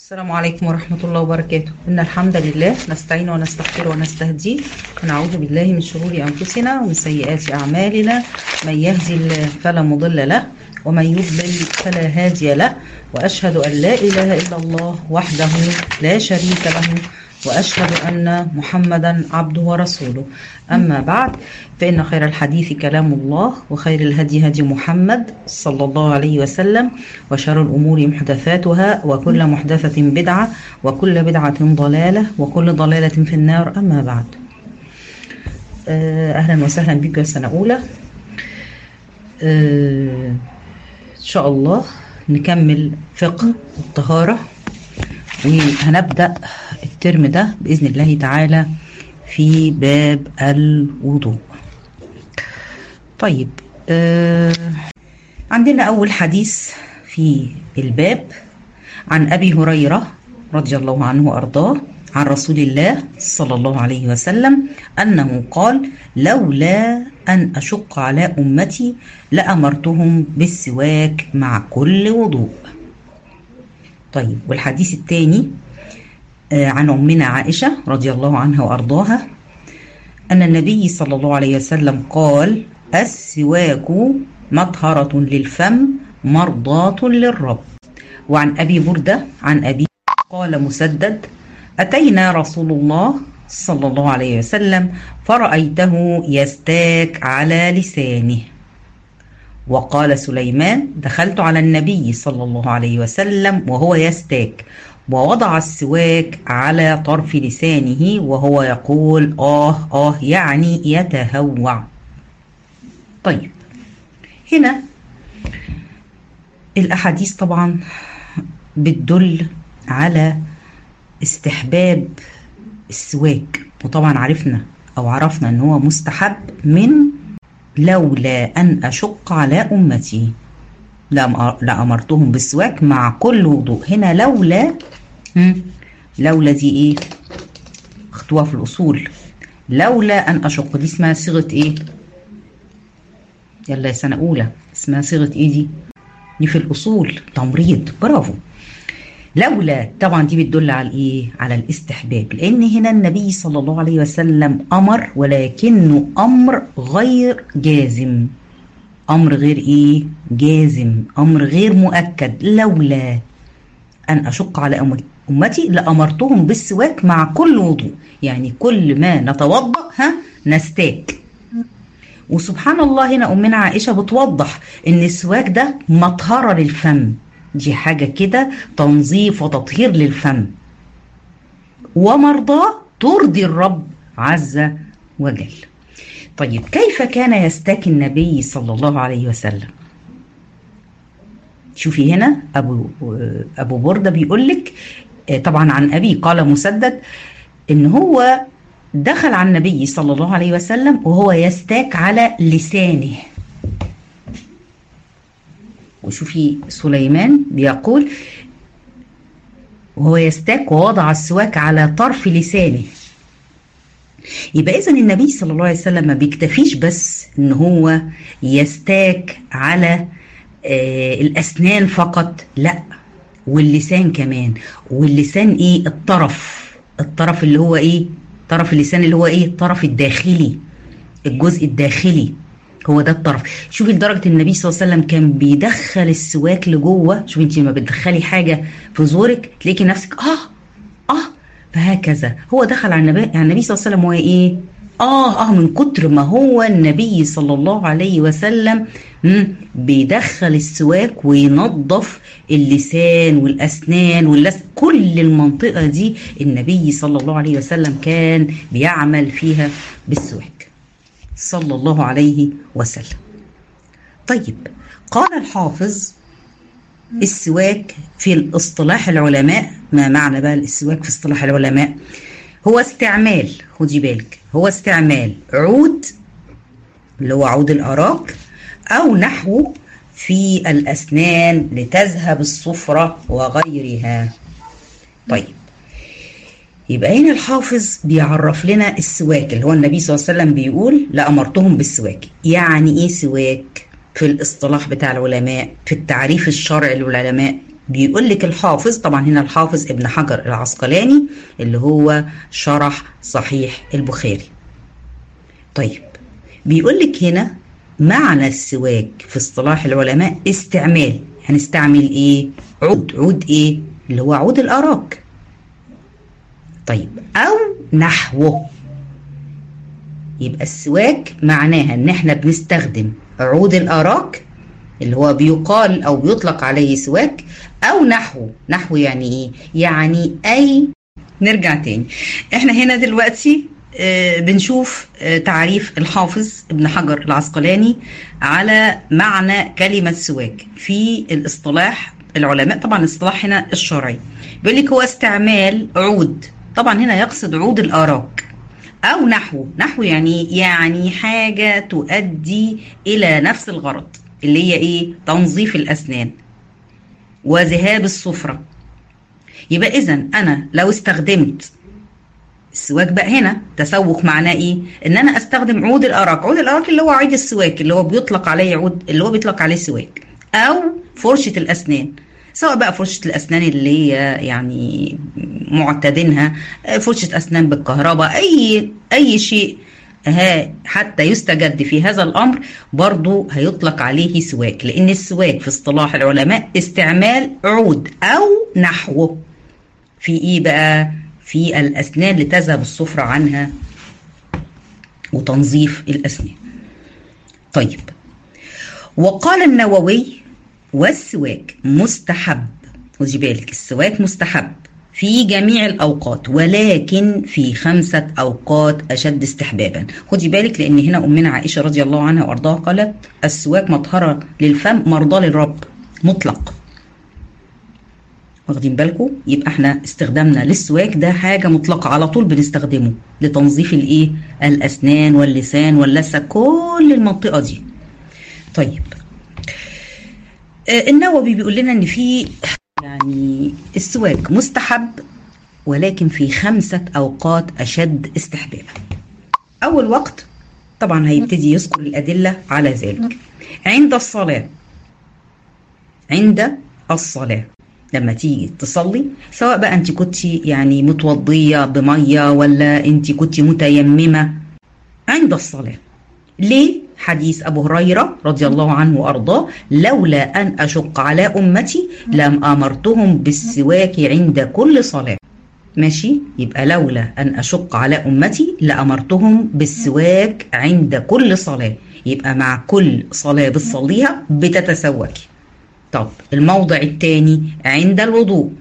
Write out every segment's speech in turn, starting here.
السلام عليكم ورحمة الله وبركاته إن الحمد لله نستعين ونستغفر ونستهديه ونعوذ بالله من شرور أنفسنا ومن سيئات أعمالنا من يهدي الله فلا مضل له ومن يضلل فلا هادي له وأشهد أن لا إله إلا الله وحده لا شريك له وأشهد أن محمدا عبده ورسوله أما بعد فإن خير الحديث كلام الله وخير الهدي هدي محمد صلى الله عليه وسلم وشر الأمور محدثاتها وكل محدثة بدعة وكل بدعة ضلالة وكل ضلالة في النار أما بعد أهلا وسهلا بك يا سنة أولى إن شاء الله نكمل فقه الطهارة وهنبدأ الترم ده بإذن الله تعالى في باب الوضوء طيب آه عندنا أول حديث في الباب عن أبي هريرة رضي الله عنه وأرضاه عن رسول الله صلى الله عليه وسلم أنه قال لولا أن أشق على أمتي لأمرتهم بالسواك مع كل وضوء طيب والحديث الثاني عن أمنا عائشة رضي الله عنها وأرضاها أن النبي صلى الله عليه وسلم قال السواك مطهرة للفم مرضاة للرب وعن أبي بردة عن أبي قال مسدد أتينا رسول الله صلى الله عليه وسلم فرأيته يستاك على لسانه وقال سليمان دخلت على النبي صلى الله عليه وسلم وهو يستاك ووضع السواك على طرف لسانه وهو يقول آه آه يعني يتهوع طيب هنا الأحاديث طبعا بتدل على استحباب السواك وطبعا عرفنا أو عرفنا أن هو مستحب من لولا أن أشق على أمتي لأمرتهم بالسواك مع كل وضوء هنا لولا لولا دي ايه اخدوها في الاصول لولا ان اشق دي اسمها صيغه ايه يلا يا سنه اولى اسمها صيغه ايه دي دي في الاصول تمريض برافو لولا طبعا دي بتدل على ايه على الاستحباب لان هنا النبي صلى الله عليه وسلم امر ولكنه امر غير جازم امر غير ايه جازم امر غير مؤكد لولا ان اشق على امتي لامرتهم بالسواك مع كل وضوء يعني كل ما نتوضا ها نستاك وسبحان الله هنا امنا عائشه بتوضح ان السواك ده مطهره للفم دي حاجه كده تنظيف وتطهير للفم ومرضاه ترضي الرب عز وجل طيب كيف كان يستاكي النبي صلى الله عليه وسلم شوفي هنا ابو ابو برده بيقول لك طبعا عن ابي قال مسدد ان هو دخل على النبي صلى الله عليه وسلم وهو يستاك على لسانه وشوفي سليمان بيقول وهو يستاك ووضع السواك على طرف لسانه يبقى اذا النبي صلى الله عليه وسلم ما بيكتفيش بس ان هو يستاك على آه الاسنان فقط لا واللسان كمان واللسان ايه الطرف الطرف اللي هو ايه طرف اللسان اللي هو ايه الطرف الداخلي الجزء الداخلي هو ده الطرف شوفي لدرجه النبي صلى الله عليه وسلم كان بيدخل السواك لجوه شوفي انت لما بتدخلي حاجه في زورك تلاقي نفسك اه اه فهكذا هو دخل على النبي على النبي صلى الله عليه وسلم وهو ايه اه اه من كتر ما هو النبي صلى الله عليه وسلم بيدخل السواك وينظف اللسان والاسنان واللس كل المنطقه دي النبي صلى الله عليه وسلم كان بيعمل فيها بالسواك صلى الله عليه وسلم طيب قال الحافظ السواك في الاصطلاح العلماء ما معنى بقى السواك في اصطلاح العلماء هو استعمال خدي بالك هو استعمال عود اللي هو عود الأراك أو نحوه في الأسنان لتذهب الصفرة وغيرها طيب يبقى هنا الحافظ بيعرف لنا السواك اللي هو النبي صلى الله عليه وسلم بيقول لأمرتهم بالسواك يعني إيه سواك في الاصطلاح بتاع العلماء في التعريف الشرعي للعلماء بيقول لك الحافظ طبعا هنا الحافظ ابن حجر العسقلاني اللي هو شرح صحيح البخاري طيب بيقول لك هنا معنى السواك في اصطلاح العلماء استعمال هنستعمل ايه عود عود ايه اللي هو عود الاراك طيب او نحوه يبقى السواك معناها ان احنا بنستخدم عود الاراك اللي هو بيقال او بيطلق عليه سواك او نحو نحو يعني ايه يعني اي نرجع تاني احنا هنا دلوقتي آه بنشوف آه تعريف الحافظ ابن حجر العسقلاني على معنى كلمة سواك في الاصطلاح العلماء طبعا الاصطلاح هنا الشرعي بيقول لك هو استعمال عود طبعا هنا يقصد عود الآراك أو نحو نحو يعني يعني حاجة تؤدي إلى نفس الغرض اللي هي إيه تنظيف الأسنان وذهاب الصفرة يبقى إذا أنا لو استخدمت السواك بقى هنا تسوق معناه ايه؟ ان انا استخدم عود الاراك، عود الاراك اللي هو عود السواك اللي هو بيطلق عليه عود اللي هو بيطلق عليه سواك او فرشه الاسنان سواء بقى فرشه الاسنان اللي هي يعني معتادينها فرشه اسنان بالكهرباء اي اي شيء ها حتى يستجد في هذا الامر برضو هيطلق عليه سواك لان السواك في اصطلاح العلماء استعمال عود او نحوه في ايه بقى في الاسنان لتذهب الصفرة عنها وتنظيف الاسنان طيب وقال النووي والسواك مستحب خدي بالك السواك مستحب في جميع الأوقات ولكن في خمسة أوقات أشد استحبابا خدي بالك لأن هنا أمنا عائشة رضي الله عنها وأرضاها قالت السواك مطهرة للفم مرضى للرب مطلق واخدين بالكم يبقى احنا استخدامنا للسواك ده حاجه مطلقه على طول بنستخدمه لتنظيف الايه الاسنان واللسان واللثه كل المنطقه دي طيب آه النووي بيقول لنا ان في يعني السواك مستحب ولكن في خمسة أوقات أشد استحبابا أول وقت طبعا هيبتدي يذكر الأدلة على ذلك عند الصلاة عند الصلاة لما تيجي تصلي سواء بقى انت كنت يعني متوضيه بميه ولا انت كنت متيممه عند الصلاه ليه حديث ابو هريره رضي الله عنه وارضاه لولا ان اشق على امتي لم امرتهم بالسواك عند كل صلاه ماشي يبقى لولا ان اشق على امتي لامرتهم بالسواك عند كل صلاه يبقى مع كل صلاه بتصليها بتتسوكي طب الموضع الثاني عند الوضوء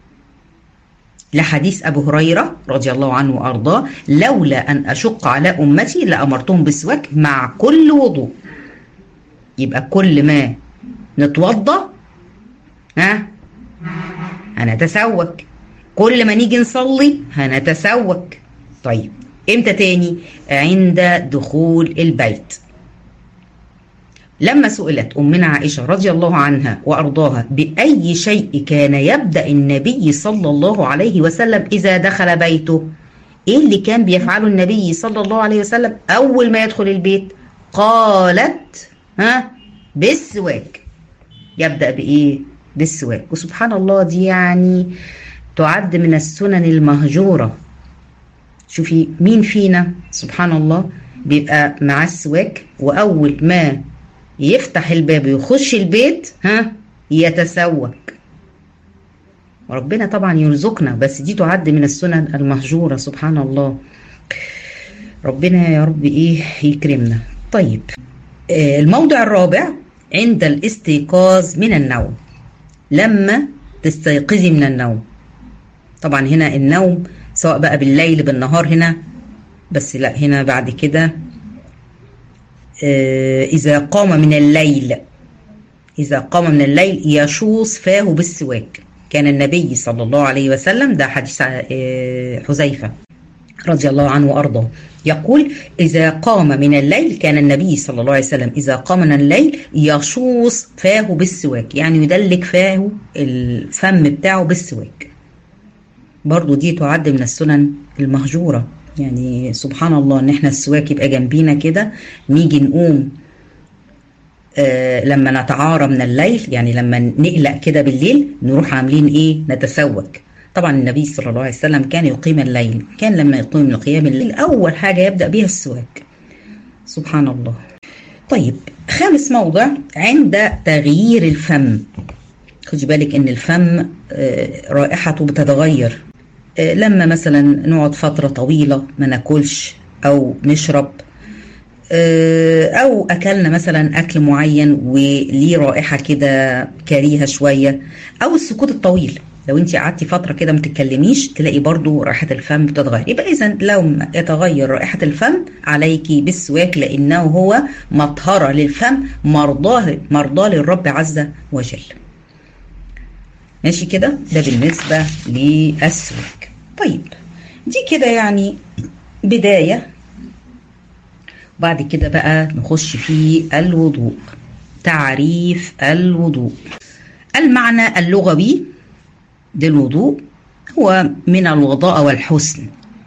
لحديث أبو هريرة رضي الله عنه وأرضاه لولا أن أشق على أمتي لأمرتهم بالسواك مع كل وضوء يبقى كل ما نتوضى ها هنتسوك كل ما نيجي نصلي هنتسوك طيب امتى تاني عند دخول البيت لما سئلت أمنا عائشة رضي الله عنها وأرضاها بأي شيء كان يبدأ النبي صلى الله عليه وسلم إذا دخل بيته إيه اللي كان بيفعله النبي صلى الله عليه وسلم أول ما يدخل البيت قالت ها بالسواك يبدأ بإيه بالسواك وسبحان الله دي يعني تعد من السنن المهجورة شوفي مين فينا سبحان الله بيبقى مع السواك وأول ما يفتح الباب ويخش البيت ها يتسوك وربنا طبعا يرزقنا بس دي تعد من السنن المهجورة سبحان الله ربنا يا رب ايه يكرمنا طيب آه الموضع الرابع عند الاستيقاظ من النوم لما تستيقظي من النوم طبعا هنا النوم سواء بقى بالليل بالنهار هنا بس لا هنا بعد كده إذا قام من الليل إذا قام من الليل يشوص فاه بالسواك كان النبي صلى الله عليه وسلم ده حديث حذيفة رضي الله عنه وأرضاه يقول إذا قام من الليل كان النبي صلى الله عليه وسلم إذا قام من الليل يشوص فاه بالسواك يعني يدلك فاه الفم بتاعه بالسواك برضو دي تعد من السنن المهجوره يعني سبحان الله ان احنا السواك يبقى جنبينا كده نيجي نقوم آه لما نتعارى من الليل يعني لما نقلق كده بالليل نروح عاملين ايه نتسوك طبعا النبي صلى الله عليه وسلم كان يقيم الليل كان لما يقيم من قيام الليل اول حاجه يبدا بها السواك سبحان الله طيب خامس موضع عند تغيير الفم خدي بالك ان الفم آه رائحته بتتغير آه لما مثلا نقعد فتره طويله ما ناكلش او نشرب او اكلنا مثلا اكل معين وليه رائحه كده كريهه شويه او السكوت الطويل لو انت قعدتي فتره كده ما تتكلميش تلاقي برضو رائحه الفم بتتغير يبقى اذا لو يتغير رائحه الفم عليكي بالسواك لانه هو مطهره للفم مرضاه مرضاه للرب عز وجل ماشي كده ده بالنسبه للسواك طيب دي كده يعني بدايه وبعد كده بقى نخش في الوضوء تعريف الوضوء المعنى اللغوي للوضوء هو من الوضاء والحسن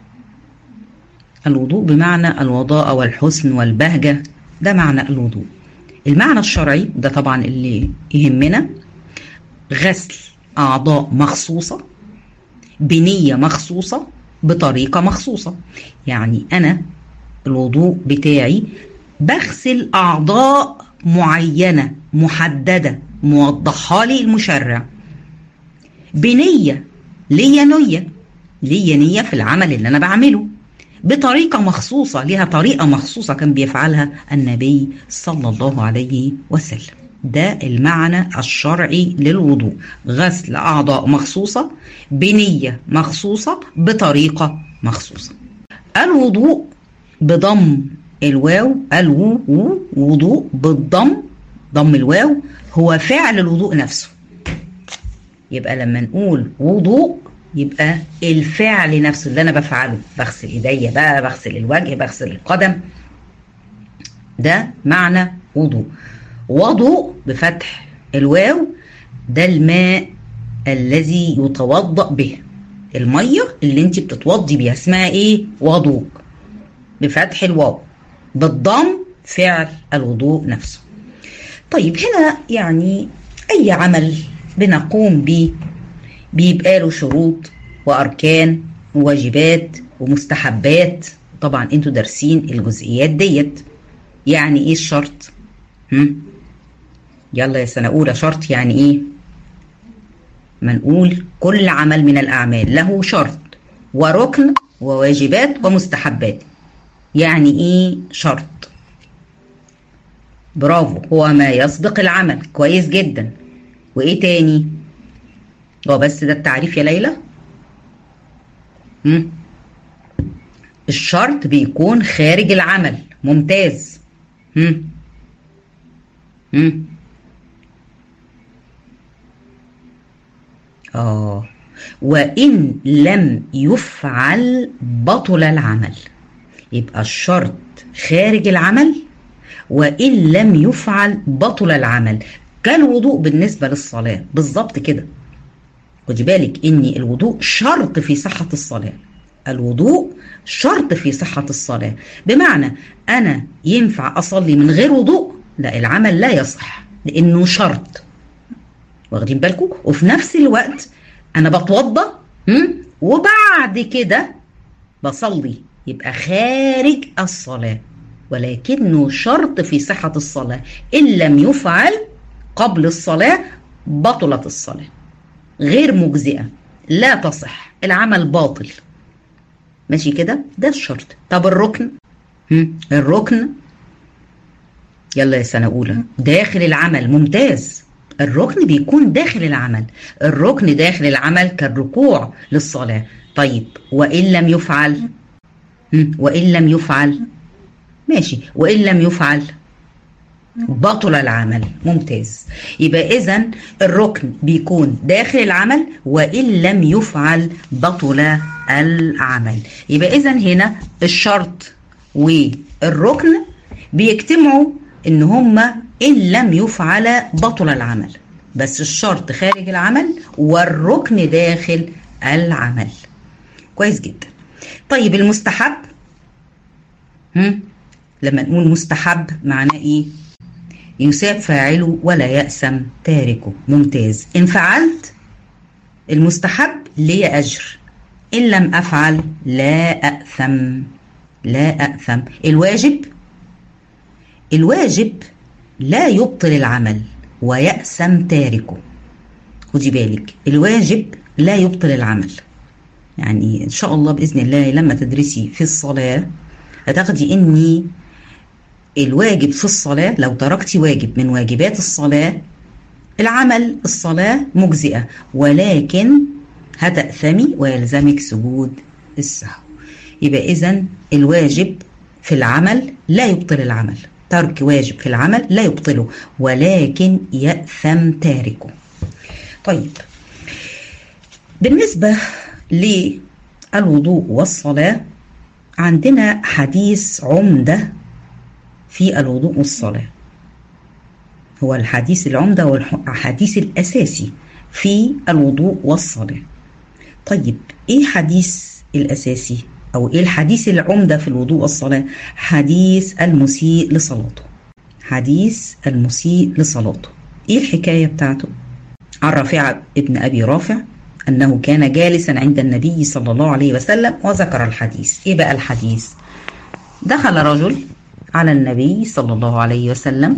الوضوء بمعنى الوضاء والحسن والبهجة ده معنى الوضوء المعنى الشرعي ده طبعا اللي يهمنا غسل أعضاء مخصوصة بنية مخصوصة بطريقة مخصوصة يعني أنا الوضوء بتاعي بغسل أعضاء معينة محددة موضحها لي المشرع بنية ليا نية ليا نية في العمل اللي أنا بعمله بطريقة مخصوصة ليها طريقة مخصوصة كان بيفعلها النبي صلى الله عليه وسلم ده المعنى الشرعي للوضوء غسل أعضاء مخصوصة بنية مخصوصة بطريقة مخصوصة الوضوء بضم الواو الوو وضوء بالضم ضم الواو هو فعل الوضوء نفسه يبقى لما نقول وضوء يبقى الفعل نفسه اللي انا بفعله بغسل ايديا بقى بغسل الوجه بغسل القدم ده معنى وضوء وضوء بفتح الواو ده الماء الذي يتوضا به الميه اللي انت بتتوضي بيها اسمها ايه وضوء بفتح الواو بالضم فعل الوضوء نفسه طيب هنا يعني اي عمل بنقوم به بيبقى له شروط واركان وواجبات ومستحبات طبعا انتوا دارسين الجزئيات ديت يعني ايه الشرط هم؟ يلا يا سنه اولى شرط يعني ايه ما نقول كل عمل من الاعمال له شرط وركن وواجبات ومستحبات يعني ايه شرط برافو هو ما يسبق العمل كويس جدا وايه تاني هو بس ده التعريف يا ليلى مم. الشرط بيكون خارج العمل ممتاز مم. مم. اه وان لم يفعل بطل العمل يبقى الشرط خارج العمل وان لم يفعل بطل العمل كالوضوء بالنسبه للصلاه بالظبط كده خدي بالك ان الوضوء شرط في صحه الصلاه الوضوء شرط في صحه الصلاه بمعنى انا ينفع اصلي من غير وضوء لا العمل لا يصح لانه شرط واخدين بالكم وفي نفس الوقت انا بتوضى وبعد كده بصلي يبقى خارج الصلاه ولكنه شرط في صحه الصلاه ان لم يفعل قبل الصلاه بطلت الصلاه غير مجزئه لا تصح العمل باطل ماشي كده ده الشرط طب الركن هم؟ الركن يلا يا سنه اولى داخل العمل ممتاز الركن بيكون داخل العمل الركن داخل العمل كالركوع للصلاه طيب وان لم يفعل هم؟ وان لم يفعل ماشي وان لم يفعل بطل العمل ممتاز يبقى اذا الركن بيكون داخل العمل وان لم يفعل بطل العمل يبقى اذا هنا الشرط والركن بيجتمعوا ان هما ان لم يفعل بطل العمل بس الشرط خارج العمل والركن داخل العمل كويس جدا طيب المستحب هم؟ لما نقول مستحب معناه ايه يثاب فاعله ولا يأسم تاركه ممتاز إن فعلت المستحب لي أجر إن لم أفعل لا أأثم لا أأثم الواجب الواجب لا يبطل العمل ويأسم تاركه خدي بالك الواجب لا يبطل العمل يعني إن شاء الله بإذن الله لما تدرسي في الصلاة هتاخدي إني الواجب في الصلاة لو تركتي واجب من واجبات الصلاة العمل الصلاة مجزئة ولكن هتأثمي ويلزمك سجود السهو يبقى إذا الواجب في العمل لا يبطل العمل ترك واجب في العمل لا يبطله ولكن يأثم تاركه طيب بالنسبة للوضوء والصلاة عندنا حديث عمدة في الوضوء والصلاة هو الحديث العمدة والحديث الأساسي في الوضوء والصلاة طيب إيه حديث الأساسي أو إيه الحديث العمدة في الوضوء والصلاة حديث المسيء لصلاته حديث المسيء لصلاته إيه الحكاية بتاعته عن رافع ابن أبي رافع أنه كان جالسا عند النبي صلى الله عليه وسلم وذكر الحديث إيه بقى الحديث دخل رجل على النبي صلى الله عليه وسلم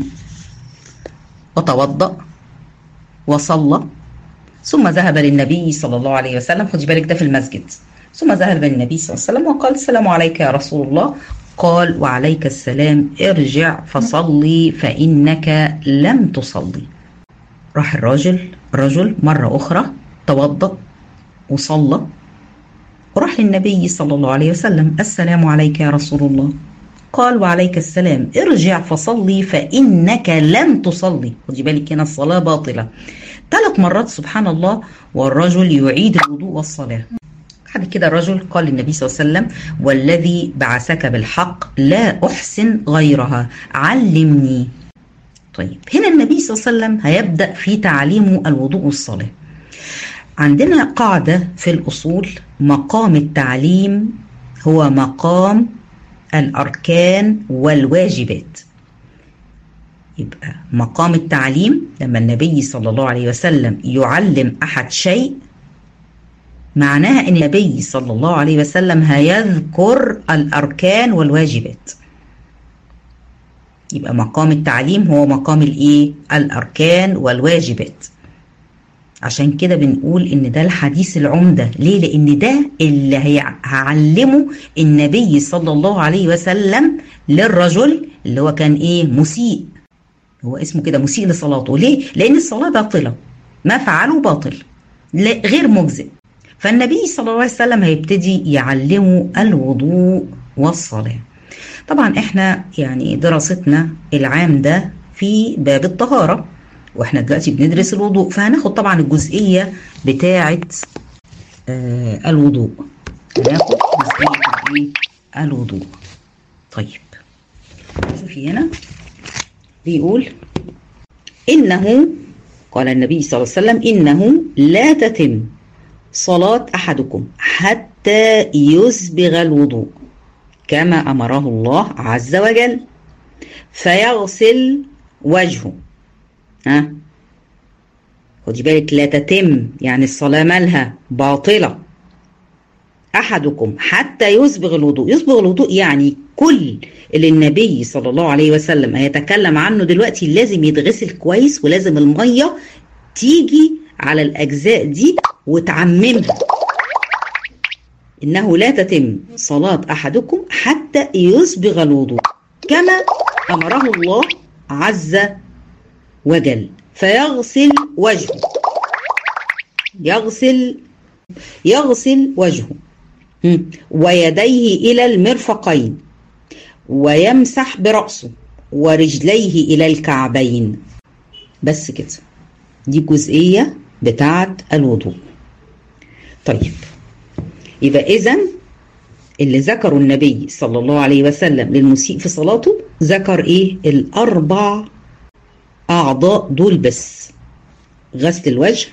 وتوضأ وصلى ثم ذهب للنبي صلى الله عليه وسلم خدي بالك ده في المسجد ثم ذهب للنبي صلى الله عليه وسلم وقال السلام عليك يا رسول الله قال وعليك السلام ارجع فصلي فإنك لم تصلي راح الراجل الرجل مرة أخرى توضأ وصلى وراح للنبي صلى الله عليه وسلم السلام عليك يا رسول الله قال وعليك السلام ارجع فصلي فإنك لم تصلي خدي بالك هنا الصلاة باطلة ثلاث مرات سبحان الله والرجل يعيد الوضوء والصلاة بعد كده الرجل قال للنبي صلى الله عليه وسلم والذي بعثك بالحق لا أحسن غيرها علمني طيب هنا النبي صلى الله عليه وسلم هيبدأ في تعليمه الوضوء والصلاة عندنا قاعدة في الأصول مقام التعليم هو مقام الأركان والواجبات يبقى مقام التعليم لما النبي صلى الله عليه وسلم يعلم أحد شيء معناها ان النبي صلى الله عليه وسلم هيذكر الاركان والواجبات يبقى مقام التعليم هو مقام الايه الاركان والواجبات عشان كده بنقول ان ده الحديث العمدة ليه لان ده اللي هيعلمه النبي صلى الله عليه وسلم للرجل اللي هو كان ايه مسيء هو اسمه كده مسيء لصلاته ليه لان الصلاة باطلة ما فعله باطل غير مجزئ فالنبي صلى الله عليه وسلم هيبتدي يعلمه الوضوء والصلاة طبعا احنا يعني دراستنا العام ده في باب الطهارة واحنا دلوقتي بندرس الوضوء فهناخد طبعا الجزئية بتاعة آه الوضوء هناخد جزئية الوضوء طيب شوفي هنا بيقول إنه قال النبي صلى الله عليه وسلم إنه لا تتم صلاة أحدكم حتى يسبغ الوضوء كما أمره الله عز وجل فيغسل وجهه ها خدي بالك لا تتم يعني الصلاة مالها باطلة أحدكم حتى يسبغ الوضوء يسبغ الوضوء يعني كل اللي النبي صلى الله عليه وسلم هيتكلم عنه دلوقتي لازم يتغسل كويس ولازم المية تيجي على الأجزاء دي وتعممها إنه لا تتم صلاة أحدكم حتى يسبغ الوضوء كما أمره الله عز وجل فيغسل وجهه يغسل يغسل وجهه ويديه إلى المرفقين ويمسح برأسه ورجليه إلى الكعبين بس كده دي جزئية بتاعة الوضوء طيب يبقى إذا اللي ذكره النبي صلى الله عليه وسلم للمسيء في صلاته ذكر إيه الأربع أعضاء دول بس غسل الوجه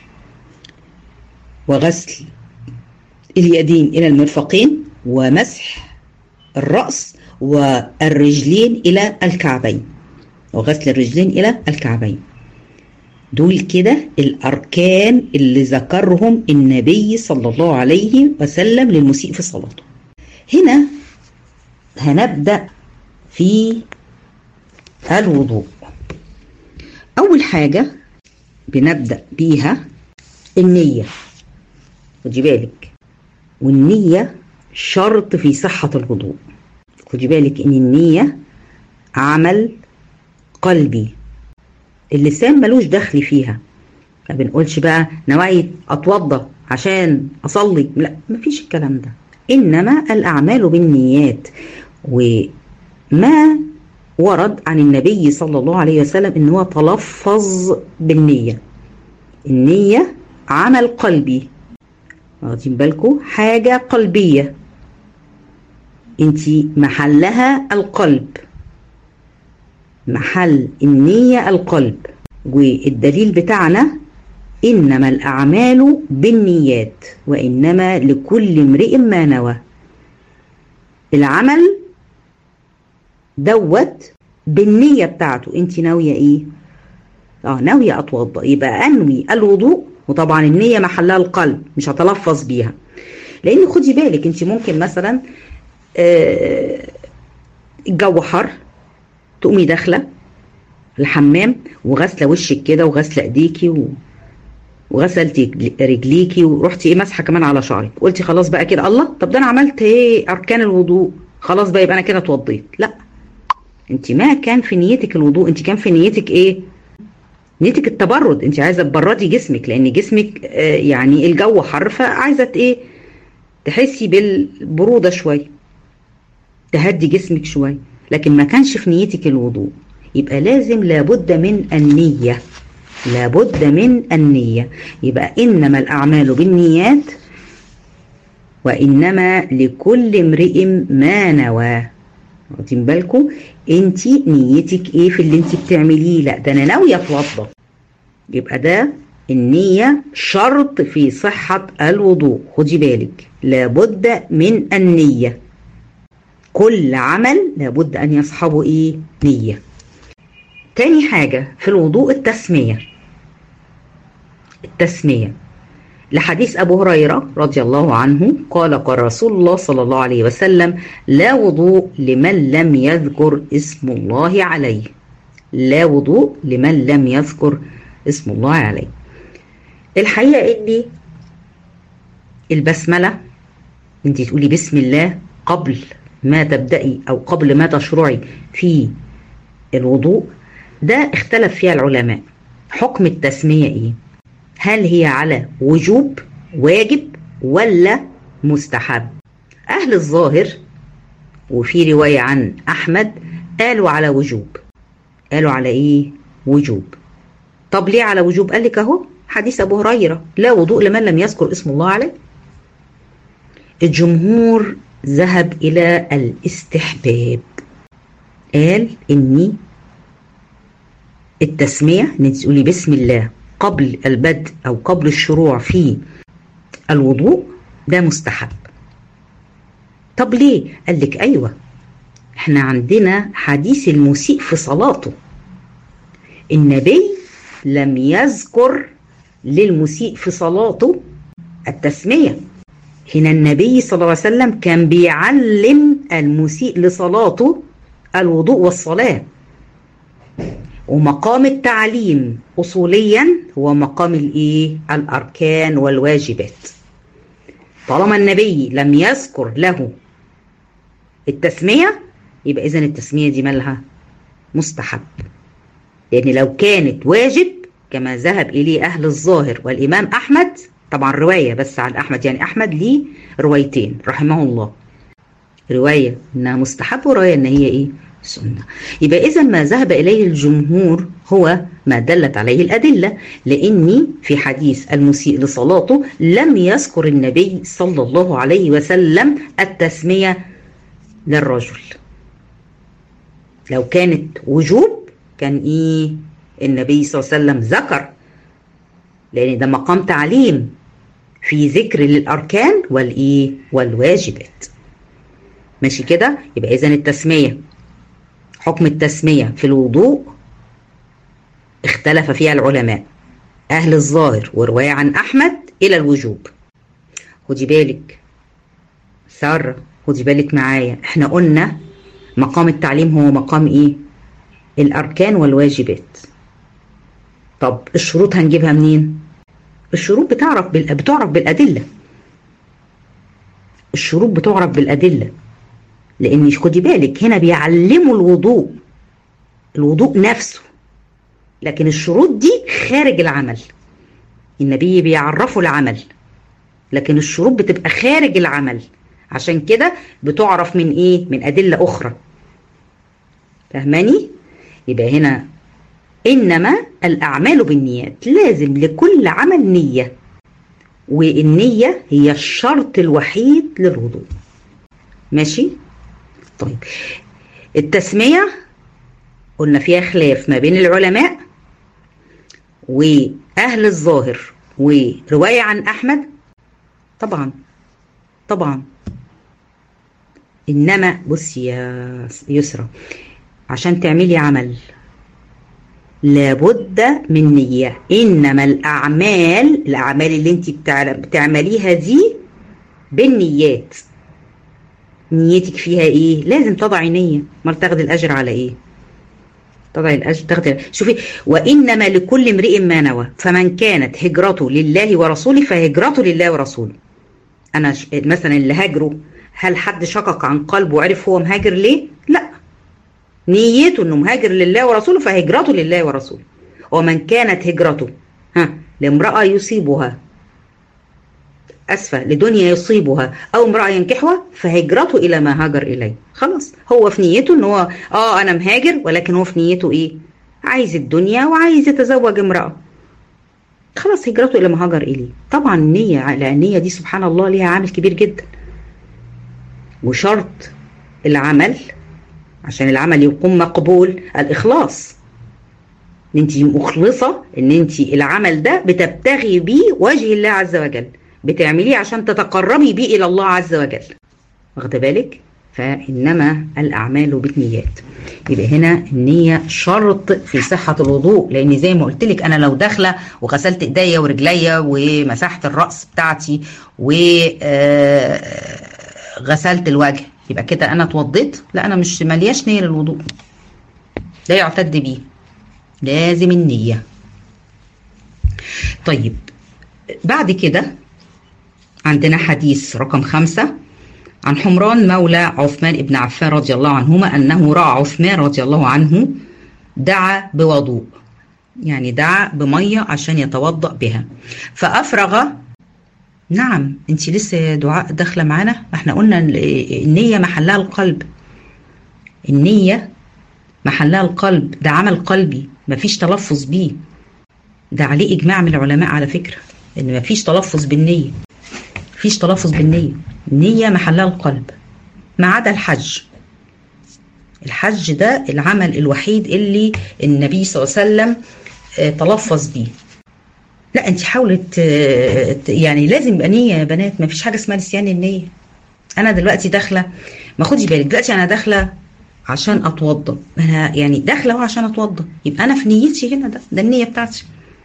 وغسل اليدين إلى المرفقين ومسح الرأس والرجلين إلى الكعبين وغسل الرجلين إلى الكعبين دول كده الأركان اللي ذكرهم النبي صلى الله عليه وسلم للمسيء في صلاته هنا هنبدأ في الوضوء أول حاجة بنبدأ بيها النية خدي بالك والنية شرط في صحة الوضوء خدي بالك إن النية عمل قلبي اللسان ملوش دخل فيها ما بنقولش بقى نوعي اتوضى عشان اصلي لا مفيش الكلام ده انما الاعمال بالنيات وما ورد عن النبي صلى الله عليه وسلم ان هو تلفظ بالنيه النيه عمل قلبي واخدين بالكم حاجه قلبيه انت محلها القلب محل النية القلب والدليل بتاعنا إنما الأعمال بالنيات وإنما لكل امرئ ما نوى العمل دوت بالنية بتاعته انت ناوية ايه اه ناوية اتوضا يبقى انوي الوضوء وطبعا النية محلها القلب مش هتلفظ بيها لان خدي بالك انت ممكن مثلا آه الجو حر تقومي داخله الحمام وغاسله وشك كده وغاسله ايديكي و... وغسلتي رجليكي ورحتي ايه مسحه كمان على شعرك قلتي خلاص بقى كده الله طب ده انا عملت ايه اركان الوضوء خلاص بقى يبقى انا كده اتوضيت لا انت ما كان في نيتك الوضوء انت كان في نيتك ايه نيتك التبرد انت عايزه تبردي جسمك لان جسمك آه يعني الجو حر فعايزه ايه تحسي بالبروده شويه تهدي جسمك شويه لكن ما كانش في نيتك الوضوء يبقى لازم لابد من النية لابد من النية يبقى إنما الأعمال بالنيات وإنما لكل امرئ ما نوى واخدين بالكم انت نيتك ايه في اللي انت بتعمليه لا ده انا ناويه اتوضى يبقى ده النية شرط في صحة الوضوء خدي بالك لابد من النية كل عمل لابد أن يصحبه إيه؟ نية تاني حاجة في الوضوء التسمية التسمية لحديث أبو هريرة رضي الله عنه قال قال رسول الله صلى الله عليه وسلم لا وضوء لمن لم يذكر اسم الله عليه لا وضوء لمن لم يذكر اسم الله عليه الحقيقة إن البسملة انت تقولي بسم الله قبل ما تبدأي أو قبل ما تشرعي في الوضوء ده اختلف فيها العلماء حكم التسمية إيه؟ هل هي على وجوب واجب ولا مستحب؟ أهل الظاهر وفي رواية عن أحمد قالوا على وجوب قالوا على إيه؟ وجوب طب ليه على وجوب؟ قال لك أهو حديث أبو هريرة لا وضوء لمن لم يذكر اسم الله عليه الجمهور ذهب إلى الاستحباب قال إني التسمية إن تقولي بسم الله قبل البدء أو قبل الشروع في الوضوء ده مستحب طب ليه؟ قال لك أيوة احنا عندنا حديث المسيء في صلاته النبي لم يذكر للمسيء في صلاته التسميه هنا النبي صلى الله عليه وسلم كان بيعلم المسيء لصلاته الوضوء والصلاة ومقام التعليم أصوليا هو مقام الإيه؟ الأركان والواجبات طالما النبي لم يذكر له التسمية يبقى إذا التسمية دي مالها مستحب لأن يعني لو كانت واجب كما ذهب إليه أهل الظاهر والإمام أحمد طبعا رواية بس عن أحمد يعني أحمد ليه روايتين رحمه الله رواية إنها مستحب ورواية إن هي إيه سنة يبقى إذا ما ذهب إليه الجمهور هو ما دلت عليه الأدلة لأني في حديث المسيء لصلاته لم يذكر النبي صلى الله عليه وسلم التسمية للرجل لو كانت وجوب كان إيه النبي صلى الله عليه وسلم ذكر لأن ده مقام تعليم في ذكر للأركان والإيه والواجبات ماشي كده يبقى إذا التسمية حكم التسمية في الوضوء اختلف فيها العلماء أهل الظاهر ورواية عن أحمد إلى الوجوب خدي بالك سارة خدي بالك معايا احنا قلنا مقام التعليم هو مقام ايه الأركان والواجبات طب الشروط هنجيبها منين الشروط بتعرف بال... بتعرف بالأدلة الشروط بتعرف بالأدلة لأن خدي بالك هنا بيعلموا الوضوء الوضوء نفسه لكن الشروط دي خارج العمل النبي بيعرفوا العمل لكن الشروط بتبقى خارج العمل عشان كده بتعرف من ايه من ادله اخرى فاهماني يبقى هنا انما الاعمال بالنيات لازم لكل عمل نيه والنيه هي الشرط الوحيد للوضوء ماشي طيب التسميه قلنا فيها خلاف ما بين العلماء واهل الظاهر وروايه عن احمد طبعا طبعا انما بصي يا يسرى عشان تعملي عمل لابد من نية إنما الأعمال الأعمال اللي أنت بتعمليها دي بالنيات نيتك فيها إيه؟ لازم تضعي نية ما تاخدي الأجر على إيه؟ تضعي الأجر تاخدي شوفي وإنما لكل امرئ ما نوى فمن كانت هجرته لله ورسوله فهجرته لله ورسوله أنا مثلا اللي هاجره هل حد شقق عن قلبه وعرف هو مهاجر ليه؟ لا نيته انه مهاجر لله ورسوله فهجرته لله ورسوله ومن كانت هجرته ها لامرأة يصيبها أسفة لدنيا يصيبها أو امرأة ينكحها فهجرته إلى ما هاجر إليه خلاص هو في نيته إن هو آه أنا مهاجر ولكن هو في نيته إيه عايز الدنيا وعايز يتزوج امرأة خلاص هجرته إلى ما هاجر إليه طبعا النية لأن النية دي سبحان الله ليها عامل كبير جدا وشرط العمل عشان العمل يكون مقبول الإخلاص ان انت مخلصة ان انت العمل ده بتبتغي بيه وجه الله عز وجل بتعمليه عشان تتقربي بيه إلى الله عز وجل واخده بالك فإنما الأعمال بالنيات يبقى هنا النية شرط في صحة الوضوء لأن زي ما قلت لك أنا لو داخلة وغسلت إيديا ورجليا ومسحت الرأس بتاعتي وغسلت الوجه يبقى كده أنا اتوضيت لا أنا مش ملياش نية للوضوء لا يعتد بيه لازم النية طيب بعد كده عندنا حديث رقم خمسة عن حمران مولى عثمان بن عفان رضي الله عنهما أنه رأى عثمان رضي الله عنه دعا بوضوء يعني دعا بمية عشان يتوضأ بها فأفرغ نعم انت لسه دعاء داخله معانا احنا قلنا النيه محلها القلب النيه محلها القلب ده عمل قلبي مفيش تلفظ بيه ده عليه اجماع من العلماء على فكره ان مفيش تلفظ بالنيه مفيش تلفظ بالنيه النيه محلها القلب ما عدا الحج الحج ده العمل الوحيد اللي النبي صلى الله عليه وسلم تلفظ بيه لا انت حاولي يعني لازم يبقى نيه يا بنات ما فيش حاجه اسمها نسيان النيه انا دلوقتي داخله ما خدي بالك دلوقتي انا داخله عشان اتوضى انا يعني داخله اهو عشان اتوضى يبقى انا في نيتي هنا ده ده النيه بتاعتي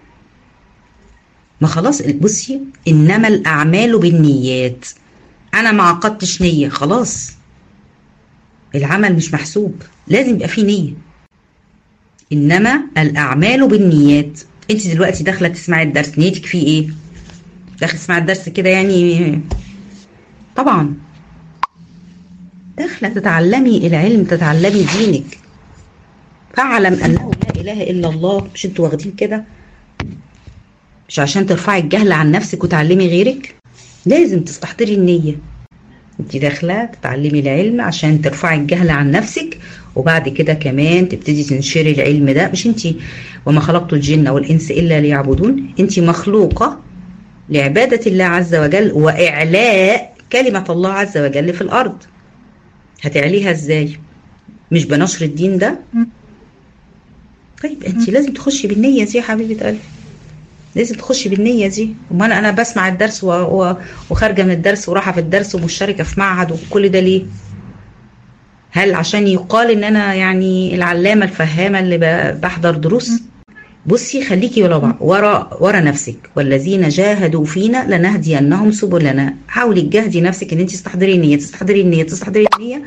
ما خلاص بصي انما الاعمال بالنيات انا ما عقدتش نيه خلاص العمل مش محسوب لازم يبقى فيه نيه انما الاعمال بالنيات انت دلوقتي داخله تسمعي الدرس نيتك فيه ايه داخله تسمعي الدرس كده يعني طبعا داخله تتعلمي العلم تتعلمي دينك فاعلم انه لا اله الا الله مش انتوا واخدين كده مش عشان ترفعي الجهل عن نفسك وتعلمي غيرك لازم تستحضري النيه انت داخله تتعلمي العلم عشان ترفعي الجهل عن نفسك وبعد كده كمان تبتدي تنشري العلم ده مش انت وما خلقت الجن والانس الا ليعبدون انت مخلوقه لعباده الله عز وجل واعلاء كلمه الله عز وجل في الارض هتعليها ازاي مش بنشر الدين ده طيب انت لازم تخشي بالنيه دي يا حبيبه قلبي لازم تخشي بالنية دي امال انا بسمع الدرس و... و... وخارجه من الدرس ورايحه في الدرس ومشتركه في معهد وكل ده ليه هل عشان يقال ان انا يعني العلامه الفهامه اللي ب... بحضر دروس بصي خليكي ورا ورا ورا نفسك والذين جاهدوا فينا لنهدينهم سبلنا حاولي تجاهدي نفسك ان انت تستحضري النيه تستحضري النيه تستحضري النيه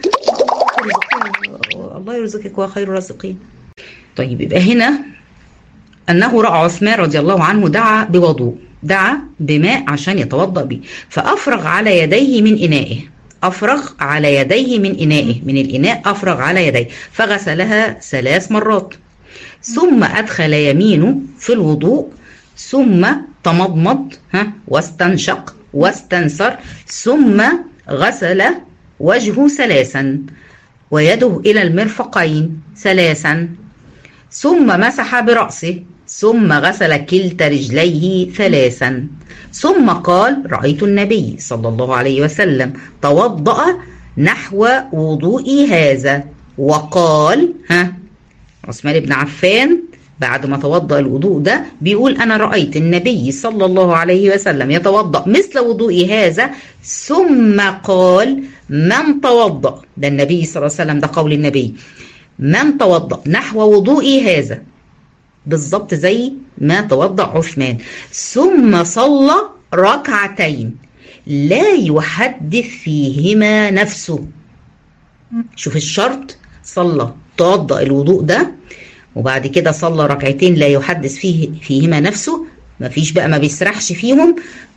الله يرزقك وخير الرازقين طيب يبقى هنا انه راى عثمان رضي الله عنه دعا بوضوء دعا بماء عشان يتوضا به فافرغ على يديه من انائه افرغ على يديه من انائه من الاناء افرغ على يديه فغسلها ثلاث مرات ثم أدخل يمينه في الوضوء ثم تمضمض ها واستنشق واستنثر ثم غسل وجهه ثلاثا ويده إلى المرفقين ثلاثا ثم مسح برأسه ثم غسل كلتا رجليه ثلاثا ثم قال رأيت النبي صلى الله عليه وسلم توضأ نحو وضوئي هذا وقال ها عثمان بن عفان بعد ما توضأ الوضوء ده بيقول أنا رأيت النبي صلى الله عليه وسلم يتوضأ مثل وضوئي هذا ثم قال من توضأ ده النبي صلى الله عليه وسلم ده قول النبي من توضأ نحو وضوئي هذا بالظبط زي ما توضأ عثمان ثم صلى ركعتين لا يحدث فيهما نفسه شوف الشرط صلى توضأ الوضوء ده وبعد كده صلى ركعتين لا يحدث فيه فيهما نفسه ما فيش بقى ما بيسرحش فيهم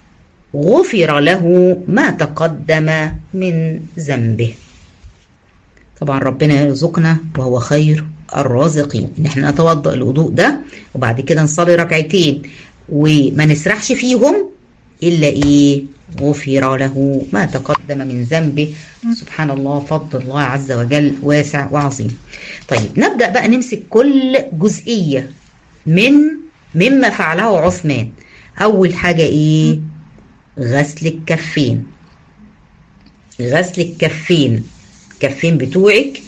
غفر له ما تقدم من ذنبه طبعا ربنا يرزقنا وهو خير الرازقين ان احنا نتوضا الوضوء ده وبعد كده نصلي ركعتين وما نسرحش فيهم الا ايه غفر له ما تقدم من ذنبه سبحان الله فضل الله عز وجل واسع وعظيم طيب نبدا بقى نمسك كل جزئيه من مما فعله عثمان اول حاجه ايه غسل الكفين غسل الكفين الكفين بتوعك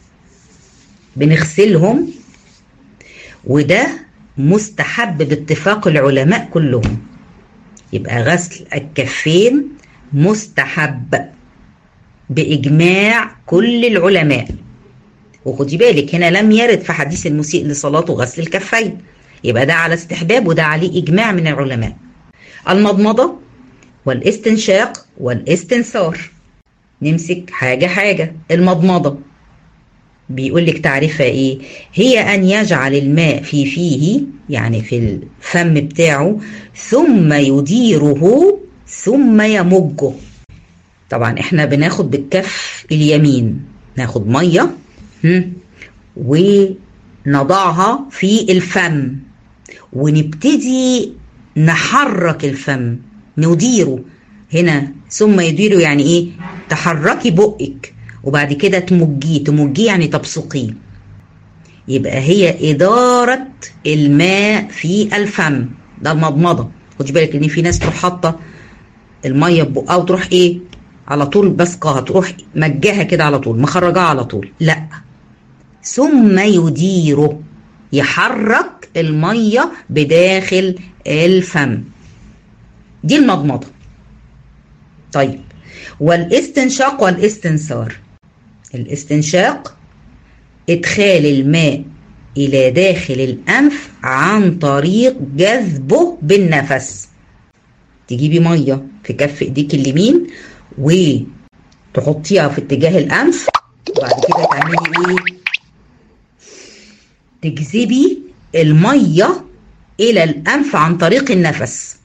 بنغسلهم وده مستحب باتفاق العلماء كلهم يبقى غسل الكفين مستحب بإجماع كل العلماء وخدي بالك هنا لم يرد في حديث المسيء لصلاته غسل الكفين يبقى ده على استحباب وده عليه إجماع من العلماء المضمضة والاستنشاق والاستنثار نمسك حاجة حاجة المضمضة بيقول لك تعريفها ايه هي ان يجعل الماء في فيه يعني في الفم بتاعه ثم يديره ثم يمجه طبعا احنا بناخد بالكف اليمين ناخد ميه ونضعها في الفم ونبتدي نحرك الفم نديره هنا ثم يديره يعني ايه تحركي بقك وبعد كده تمجيه تمجيه يعني تبصقيه يبقى هي إدارة الماء في الفم ده المضمضة خدي بالك إن في ناس تروح حاطة المية ببقها وتروح إيه على طول بسقها تروح مجاها كده على طول مخرجاها على طول لا ثم يديره يحرك المية بداخل الفم دي المضمضة طيب والاستنشاق والاستنثار الاستنشاق ادخال الماء الى داخل الانف عن طريق جذبه بالنفس تجيبي ميه في كف ايديك اليمين وتحطيها في اتجاه الانف وبعد كده تعملي ايه تجذبي الميه الى الانف عن طريق النفس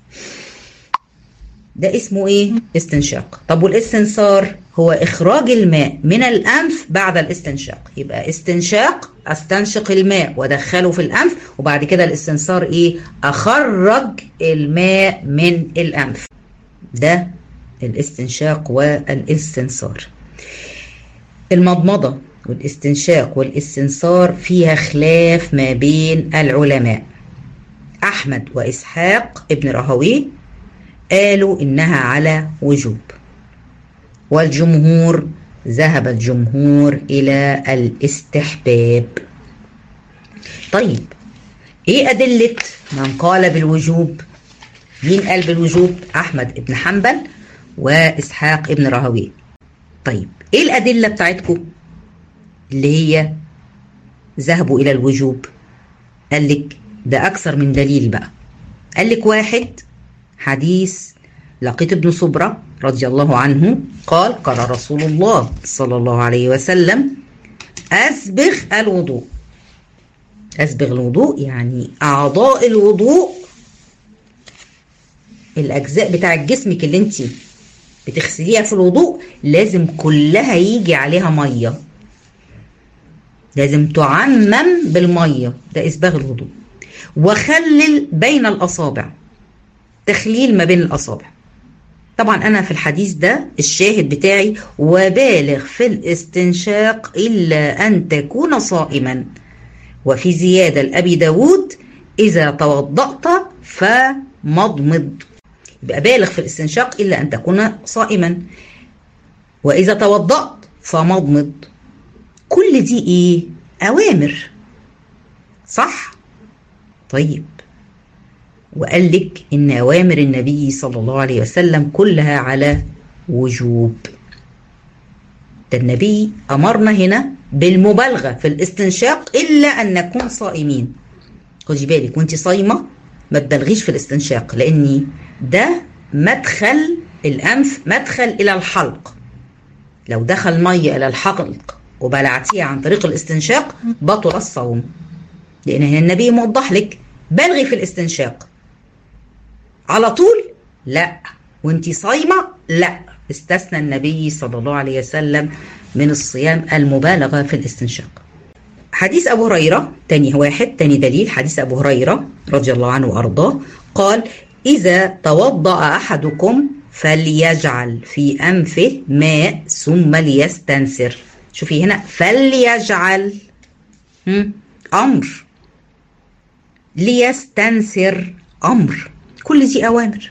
ده اسمه ايه استنشاق طب والاستنثار هو اخراج الماء من الانف بعد الاستنشاق يبقى استنشاق استنشق الماء وادخله في الانف وبعد كده الاستنثار ايه اخرج الماء من الانف ده الاستنشاق والاستنثار المضمضه والاستنشاق والاستنثار فيها خلاف ما بين العلماء احمد واسحاق ابن راهويه قالوا انها على وجوب والجمهور ذهب الجمهور الى الاستحباب طيب ايه ادله من قال بالوجوب مين قال بالوجوب احمد ابن حنبل واسحاق ابن راهويه طيب ايه الادله بتاعتكم اللي هي ذهبوا الى الوجوب قال لك ده أكثر من دليل بقى قال لك واحد حديث لقيت ابن صبرة رضي الله عنه قال قال رسول الله صلى الله عليه وسلم أسبغ الوضوء أسبغ الوضوء يعني أعضاء الوضوء الأجزاء بتاع جسمك اللي انت بتغسليها في الوضوء لازم كلها يجي عليها مية لازم تعمم بالمية ده إسباغ الوضوء وخلل بين الأصابع تخليل ما بين الأصابع طبعا أنا في الحديث ده الشاهد بتاعي وبالغ في الاستنشاق إلا أن تكون صائما وفي زيادة لأبي داود إذا توضأت فمضمض يبقى بالغ في الاستنشاق إلا أن تكون صائما وإذا توضأت فمضمض كل دي إيه؟ أوامر صح؟ طيب وقال لك إن أوامر النبي صلى الله عليه وسلم كلها على وجوب ده النبي أمرنا هنا بالمبالغة في الاستنشاق إلا أن نكون صائمين خدي بالك وانت صايمة ما تبالغيش في الاستنشاق لأن ده مدخل الأنف مدخل إلى الحلق لو دخل مية إلى الحلق وبلعتيها عن طريق الاستنشاق بطل الصوم لأن هنا النبي موضح لك بلغي في الاستنشاق على طول لا وانت صايمة لا استثنى النبي صلى الله عليه وسلم من الصيام المبالغة في الاستنشاق حديث أبو هريرة تاني واحد تاني دليل حديث أبو هريرة رضي الله عنه وأرضاه قال إذا توضأ أحدكم فليجعل في أنفه ماء ثم ليستنسر شوفي هنا فليجعل أمر ليستنسر أمر كل دي أوامر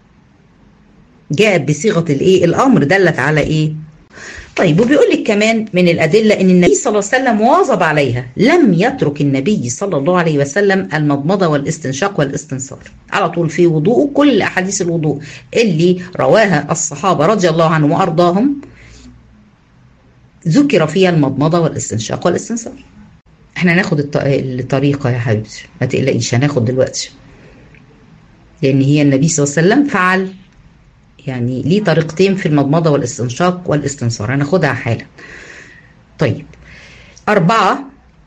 جاءت بصيغة الإيه الأمر دلت على إيه طيب وبيقول لك كمان من الأدلة أن النبي صلى الله عليه وسلم واظب عليها لم يترك النبي صلى الله عليه وسلم المضمضة والاستنشاق والاستنصار على طول في وضوءه كل أحاديث الوضوء اللي رواها الصحابة رضي الله عنهم وأرضاهم ذكر فيها المضمضة والاستنشاق والاستنصار احنا هناخد الطريقة يا حبيبتي ما تقلقيش هناخد دلوقتي لأن هي النبي صلى الله عليه وسلم فعل يعني ليه طريقتين في المضمضة والاستنشاق والاستنصار هناخدها حالا طيب أربعة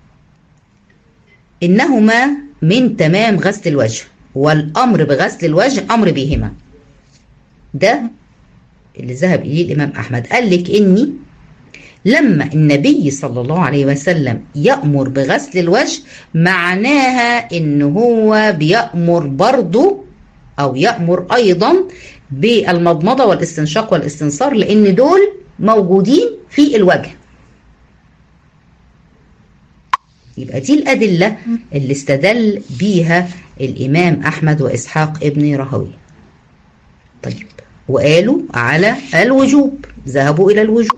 إنهما من تمام غسل الوجه والأمر بغسل الوجه أمر بهما ده اللي ذهب إليه الإمام أحمد قال لك إني لما النبي صلى الله عليه وسلم يأمر بغسل الوجه معناها إن هو بيأمر برضه أو يأمر أيضا بالمضمضة والاستنشاق والاستنصار لأن دول موجودين في الوجه يبقى دي الأدلة اللي استدل بيها الإمام أحمد وإسحاق ابن رهوي طيب وقالوا على الوجوب ذهبوا إلى الوجوب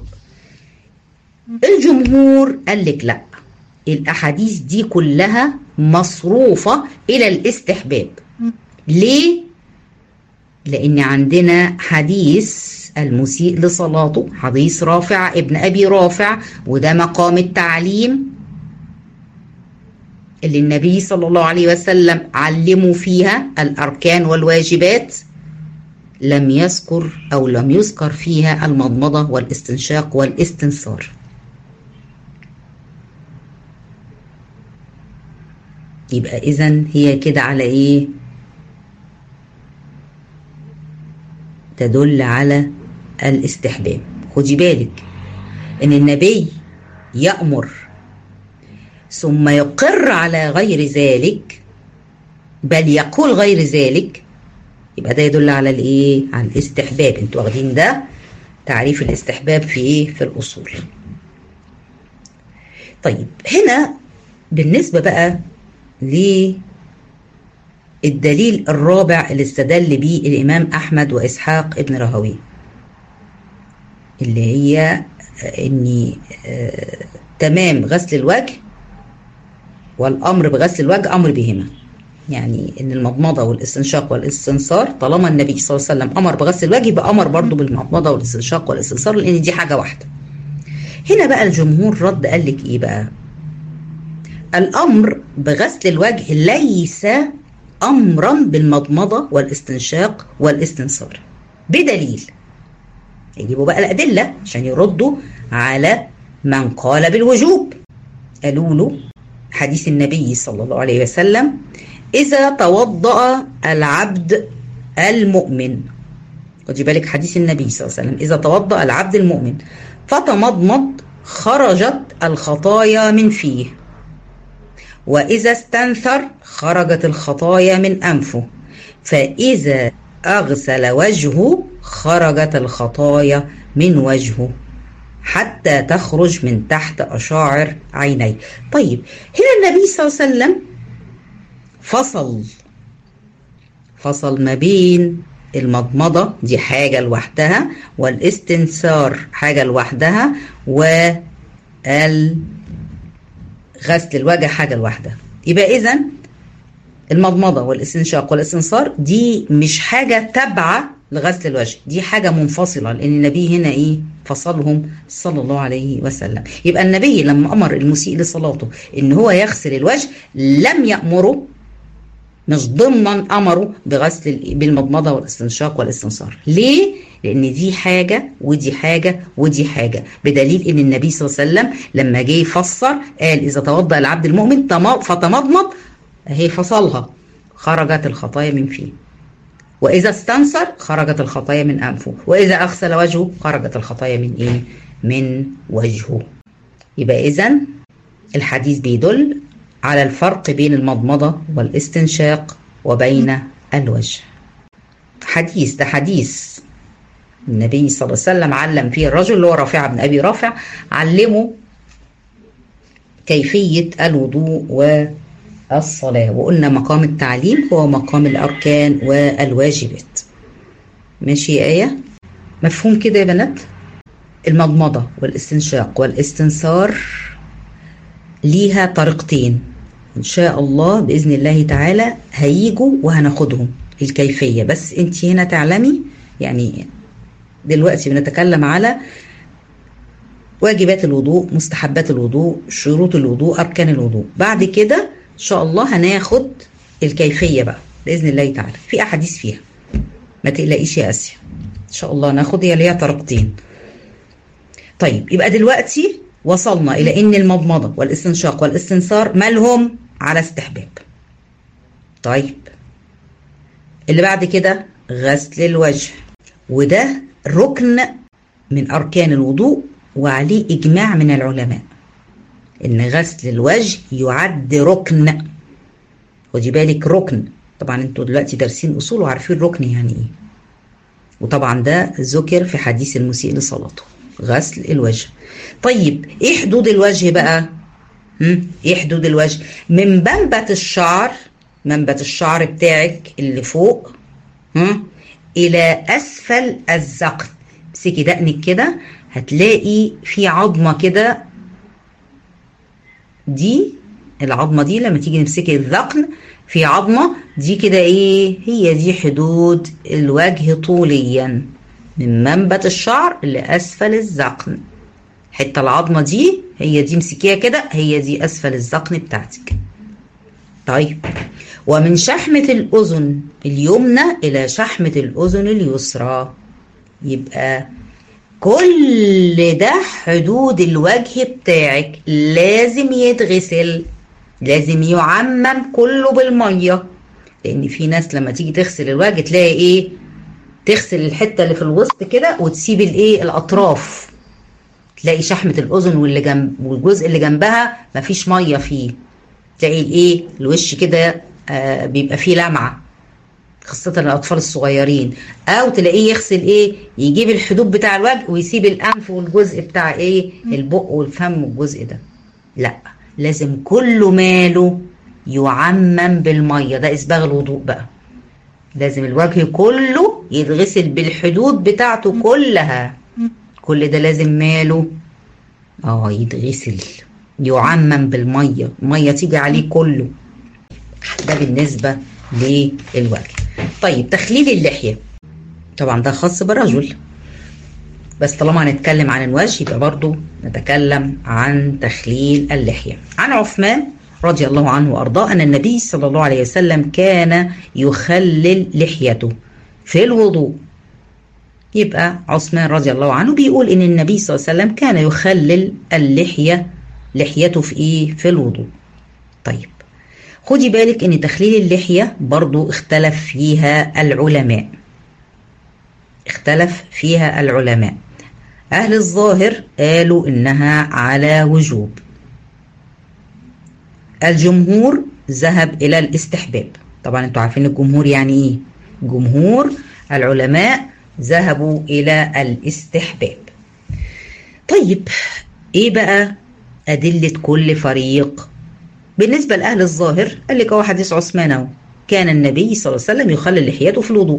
الجمهور قال لك لا الأحاديث دي كلها مصروفة إلى الاستحباب ليه؟ لأن عندنا حديث المسيء لصلاته حديث رافع ابن أبي رافع وده مقام التعليم اللي النبي صلى الله عليه وسلم علموا فيها الأركان والواجبات لم يذكر أو لم يذكر فيها المضمضة والاستنشاق والاستنصار يبقى إذا هي كده على إيه؟ تدل على الاستحباب خدي بالك ان النبي يأمر ثم يقر على غير ذلك بل يقول غير ذلك يبقى ده يدل على الايه على الاستحباب انتوا واخدين ده تعريف الاستحباب في ايه في الاصول طيب هنا بالنسبه بقى الدليل الرابع اللي استدل به الإمام أحمد وإسحاق ابن راهويه اللي هي إن آه تمام غسل الوجه والأمر بغسل الوجه أمر بهما يعني إن المضمضة والاستنشاق والاستنصار طالما النبي صلى الله عليه وسلم أمر بغسل الوجه يبقى أمر برضه بالمضمضة والاستنشاق والاستنصار لأن دي حاجة واحدة هنا بقى الجمهور رد قال لك إيه بقى الامر بغسل الوجه ليس امرا بالمضمضه والاستنشاق والاستنصار بدليل يجيبوا بقى الادله عشان يردوا على من قال بالوجوب قالوا له حديث النبي صلى الله عليه وسلم اذا توضا العبد المؤمن خدي بالك حديث النبي صلى الله عليه وسلم اذا توضا العبد المؤمن فتمضمض خرجت الخطايا من فيه واذا استنثر خرجت الخطايا من انفه فاذا اغسل وجهه خرجت الخطايا من وجهه حتى تخرج من تحت أشاعر عينيه طيب هنا النبي صلى الله عليه وسلم فصل فصل ما بين المضمضة دي حاجة لوحدها والاستنثار حاجة لوحدها غسل الوجه حاجة لوحدها يبقى إذا المضمضة والاستنشاق والاستنصار دي مش حاجة تابعة لغسل الوجه دي حاجة منفصلة لأن النبي هنا إيه فصلهم صلى الله عليه وسلم يبقى النبي لما أمر المسيء لصلاته إن هو يغسل الوجه لم يأمره مش ضمنا أمره بغسل بالمضمضة والاستنشاق والاستنصار ليه؟ لأن دي حاجة ودي حاجة ودي حاجة بدليل إن النبي صلى الله عليه وسلم لما جه يفسر قال إذا توضأ العبد المؤمن فتمضمض هي فصلها خرجت الخطايا من فيه وإذا استنصر خرجت الخطايا من أنفه وإذا أغسل وجهه خرجت الخطايا من إيه؟ من وجهه يبقى إذا الحديث بيدل على الفرق بين المضمضة والاستنشاق وبين الوجه حديث ده حديث النبي صلى الله عليه وسلم علم فيه الرجل اللي هو رافع بن أبي رافع علمه كيفية الوضوء و الصلاة وقلنا مقام التعليم هو مقام الأركان والواجبات ماشي يا آية مفهوم كده يا بنات المضمضة والاستنشاق والاستنثار ليها طريقتين إن شاء الله بإذن الله تعالى هيجوا وهناخدهم الكيفية بس أنت هنا تعلمي يعني دلوقتي بنتكلم على واجبات الوضوء مستحبات الوضوء شروط الوضوء أركان الوضوء بعد كده ان شاء الله هناخد الكيفيه بقى باذن الله تعالى في احاديث فيها ما تقلقيش يا اسيا ان شاء الله ناخد هي ليها طريقتين طيب يبقى دلوقتي وصلنا الى ان المضمضه والاستنشاق والاستنثار مالهم على استحباب طيب اللي بعد كده غسل الوجه وده ركن من اركان الوضوء وعليه اجماع من العلماء ان غسل الوجه يعد ركن خدي بالك ركن طبعا انتوا دلوقتي دارسين اصول وعارفين ركن يعني ايه وطبعا ده ذكر في حديث المسيء لصلاته غسل الوجه طيب ايه حدود الوجه بقى هم؟ ايه حدود الوجه من منبت الشعر منبت الشعر بتاعك اللي فوق هم؟ الى اسفل الذقن امسكي دقنك كده هتلاقي في عظمه كده دي العظمه دي لما تيجي نمسكي الذقن في عظمه دي كده ايه هي دي حدود الوجه طوليا من منبت الشعر لاسفل الذقن حتى العظمه دي هي دي امسكيها كده هي دي اسفل الذقن بتاعتك طيب ومن شحمة الأذن اليمنى إلى شحمة الأذن اليسرى يبقى كل ده حدود الوجه بتاعك لازم يتغسل لازم يعمم كله بالميه لان في ناس لما تيجي تغسل الوجه تلاقي ايه تغسل الحته اللي في الوسط كده وتسيب الايه الاطراف تلاقي شحمه الاذن واللي جنب والجزء اللي جنبها مفيش ميه فيه تلاقي الايه الوش كده آه بيبقى فيه لمعه خاصة الأطفال الصغيرين أو تلاقيه يغسل إيه يجيب الحدود بتاع الوجه ويسيب الأنف والجزء بتاع إيه البق والفم والجزء ده لا لازم كله ماله يعمم بالمية ده إسباغ الوضوء بقى لازم الوجه كله يتغسل بالحدود بتاعته كلها كل ده لازم ماله اه يتغسل يعمم بالمية المية تيجي عليه كله ده بالنسبة للوجه طيب تخليل اللحية طبعا ده خاص بالرجل بس طالما هنتكلم عن الوجه يبقى برضو نتكلم عن تخليل اللحية عن عثمان رضي الله عنه وأرضاه أن النبي صلى الله عليه وسلم كان يخلل لحيته في الوضوء يبقى عثمان رضي الله عنه بيقول ان النبي صلى الله عليه وسلم كان يخلل اللحيه لحيته في ايه في الوضوء طيب خدي بالك ان تخليل اللحيه برضو اختلف فيها العلماء اختلف فيها العلماء اهل الظاهر قالوا انها على وجوب الجمهور ذهب الى الاستحباب طبعا انتوا عارفين الجمهور يعني ايه جمهور العلماء ذهبوا إلى الاستحباب طيب إيه بقى أدلة كل فريق بالنسبة لأهل الظاهر قال لك هو حديث عثمان أهو كان النبي صلى الله عليه وسلم يخلل لحيته في الوضوء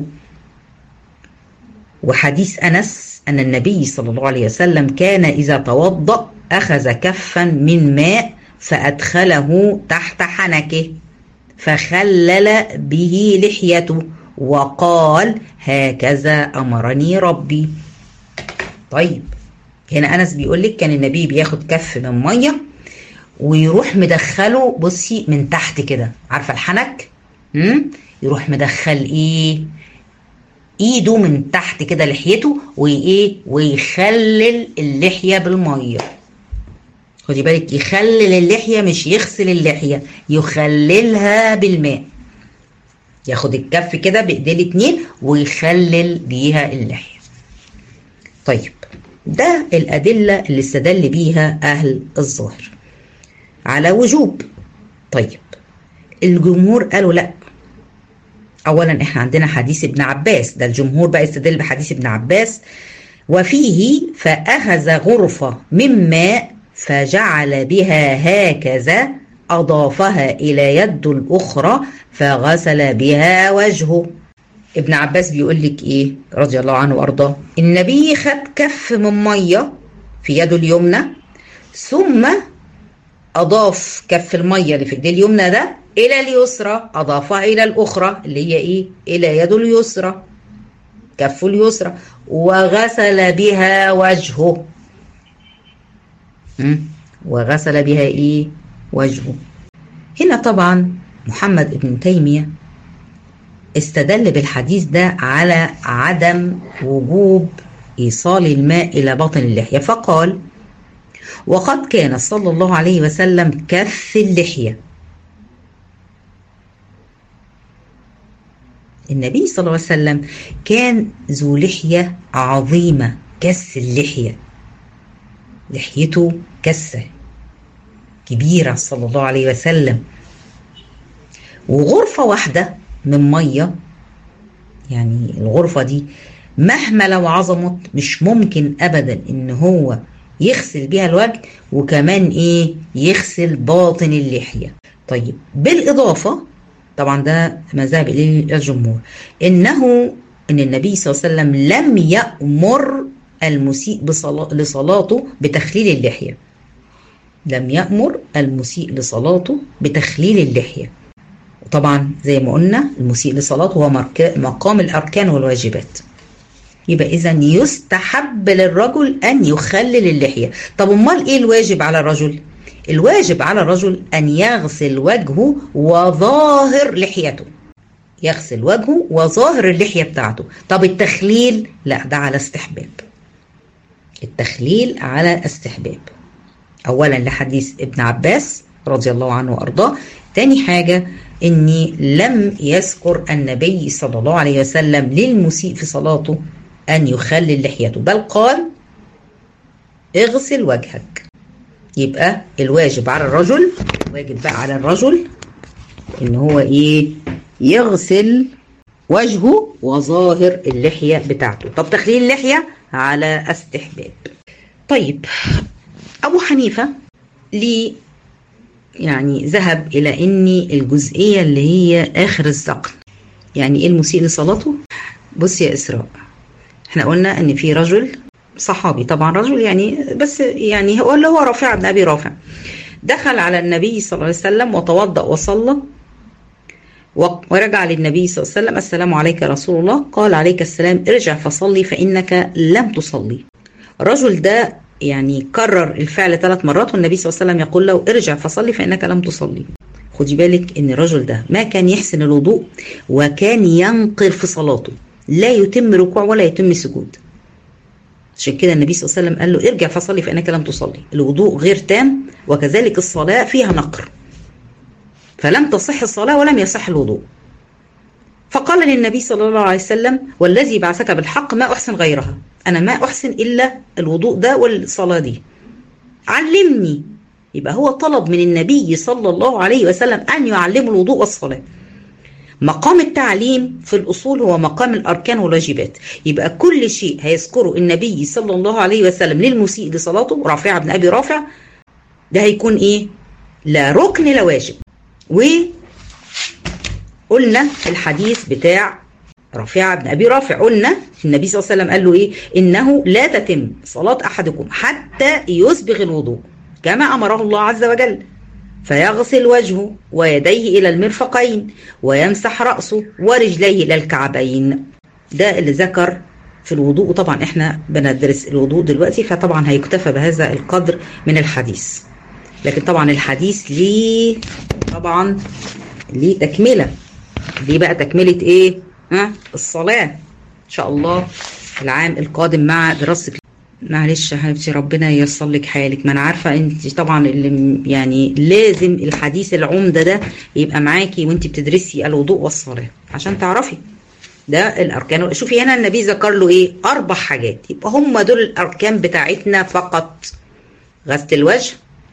وحديث أنس أن النبي صلى الله عليه وسلم كان إذا توضأ أخذ كفا من ماء فأدخله تحت حنكه فخلل به لحيته وقال هكذا امرني ربي طيب هنا انس بيقول لك كان النبي بياخد كف من ميه ويروح مدخله بصي من تحت كده عارفه الحنك امم يروح مدخل ايه ايده من تحت كده لحيته وايه ويخلل اللحيه بالميه خدي بالك يخلل اللحيه مش يغسل اللحيه يخللها بالماء ياخد الكف كده بايديه الاتنين ويخلل بيها اللحيه طيب ده الادله اللي استدل بيها اهل الظاهر على وجوب طيب الجمهور قالوا لا اولا احنا عندنا حديث ابن عباس ده الجمهور بقى استدل بحديث ابن عباس وفيه فاخذ غرفه من ماء فجعل بها هكذا أضافها إلى يد الأخرى فغسل بها وجهه ابن عباس بيقول لك إيه رضي الله عنه وأرضاه النبي خد كف من مية في يده اليمنى ثم أضاف كف المية اللي في ايديه اليمنى ده إلى اليسرى أضافها إلى الأخرى اللي هي إيه إلى يده اليسرى كف اليسرى وغسل بها وجهه وغسل بها إيه وجهه هنا طبعا محمد ابن تيمية استدل بالحديث ده على عدم وجوب إيصال الماء إلى باطن اللحية فقال وقد كان صلى الله عليه وسلم كف اللحية النبي صلى الله عليه وسلم كان ذو لحية عظيمة كس اللحية لحيته كسه كبيرة صلى الله عليه وسلم وغرفة واحدة من مية يعني الغرفة دي مهما لو عظمت مش ممكن أبدا إن هو يغسل بيها الوجه وكمان إيه يغسل باطن اللحية طيب بالإضافة طبعا ده مذهب إليه الجمهور إنه إن النبي صلى الله عليه وسلم لم يأمر المسيء بصلاة لصلاته بتخليل اللحيه لم يأمر المسيء لصلاته بتخليل اللحية طبعا زي ما قلنا المسيء لصلاته هو مقام الأركان والواجبات يبقى إذا يستحب للرجل أن يخلل اللحية طب أمال إيه الواجب على الرجل؟ الواجب على الرجل أن يغسل وجهه وظاهر لحيته يغسل وجهه وظاهر اللحية بتاعته طب التخليل لا ده على استحباب التخليل على استحباب اولا لحديث ابن عباس رضي الله عنه وارضاه تاني حاجة اني لم يذكر النبي صلى الله عليه وسلم للمسيء في صلاته ان يخلل لحيته بل قال اغسل وجهك يبقى الواجب على الرجل واجب بقى على الرجل ان هو ايه يغسل وجهه وظاهر اللحية بتاعته طب تخليل اللحية على استحباب طيب أبو حنيفة ليه يعني ذهب إلى أن الجزئية اللي هي آخر الذقن يعني إيه المسيء لصلاته؟ بص يا إسراء احنا قلنا أن في رجل صحابي طبعا رجل يعني بس يعني هو اللي هو رافع بن أبي رافع دخل على النبي صلى الله عليه وسلم وتوضأ وصلى ورجع للنبي صلى الله عليه وسلم السلام عليك يا رسول الله قال عليك السلام ارجع فصلي فإنك لم تصلي الرجل ده يعني كرر الفعل ثلاث مرات والنبي صلى الله عليه وسلم يقول له ارجع فصلي فانك لم تصلي خدي بالك ان الرجل ده ما كان يحسن الوضوء وكان ينقر في صلاته لا يتم ركوع ولا يتم سجود عشان كده النبي صلى الله عليه وسلم قال له ارجع فصلي فانك لم تصلي الوضوء غير تام وكذلك الصلاه فيها نقر فلم تصح الصلاه ولم يصح الوضوء فقال للنبي صلى الله عليه وسلم والذي بعثك بالحق ما احسن غيرها انا ما احسن الا الوضوء ده والصلاه دي علمني يبقى هو طلب من النبي صلى الله عليه وسلم ان يعلمه الوضوء والصلاه مقام التعليم في الأصول هو مقام الأركان والواجبات يبقى كل شيء هيذكره النبي صلى الله عليه وسلم للمسيء لصلاته رافع بن أبي رافع ده هيكون إيه لا ركن لا واجب وقلنا الحديث بتاع رافع بن أبي رافع قلنا النبي صلى الله عليه وسلم قال له إيه إنه لا تتم صلاة أحدكم حتى يسبغ الوضوء كما أمره الله عز وجل فيغسل وجهه ويديه إلى المرفقين ويمسح رأسه ورجليه إلى الكعبين ده اللي ذكر في الوضوء وطبعا احنا بندرس الوضوء دلوقتي فطبعا هيكتفى بهذا القدر من الحديث لكن طبعا الحديث ليه طبعا ليه تكملة ليه بقى تكملة ايه ها الصلاة ان شاء الله العام القادم مع دراسة معلش يا حبيبتي ربنا ييسر لك حالك ما انا عارفه انت طبعا اللي يعني لازم الحديث العمده ده يبقى معاكي وانت بتدرسي الوضوء والصلاه عشان تعرفي ده الاركان شوفي هنا النبي ذكر له ايه اربع حاجات يبقى هم دول الاركان بتاعتنا فقط غسل الوجه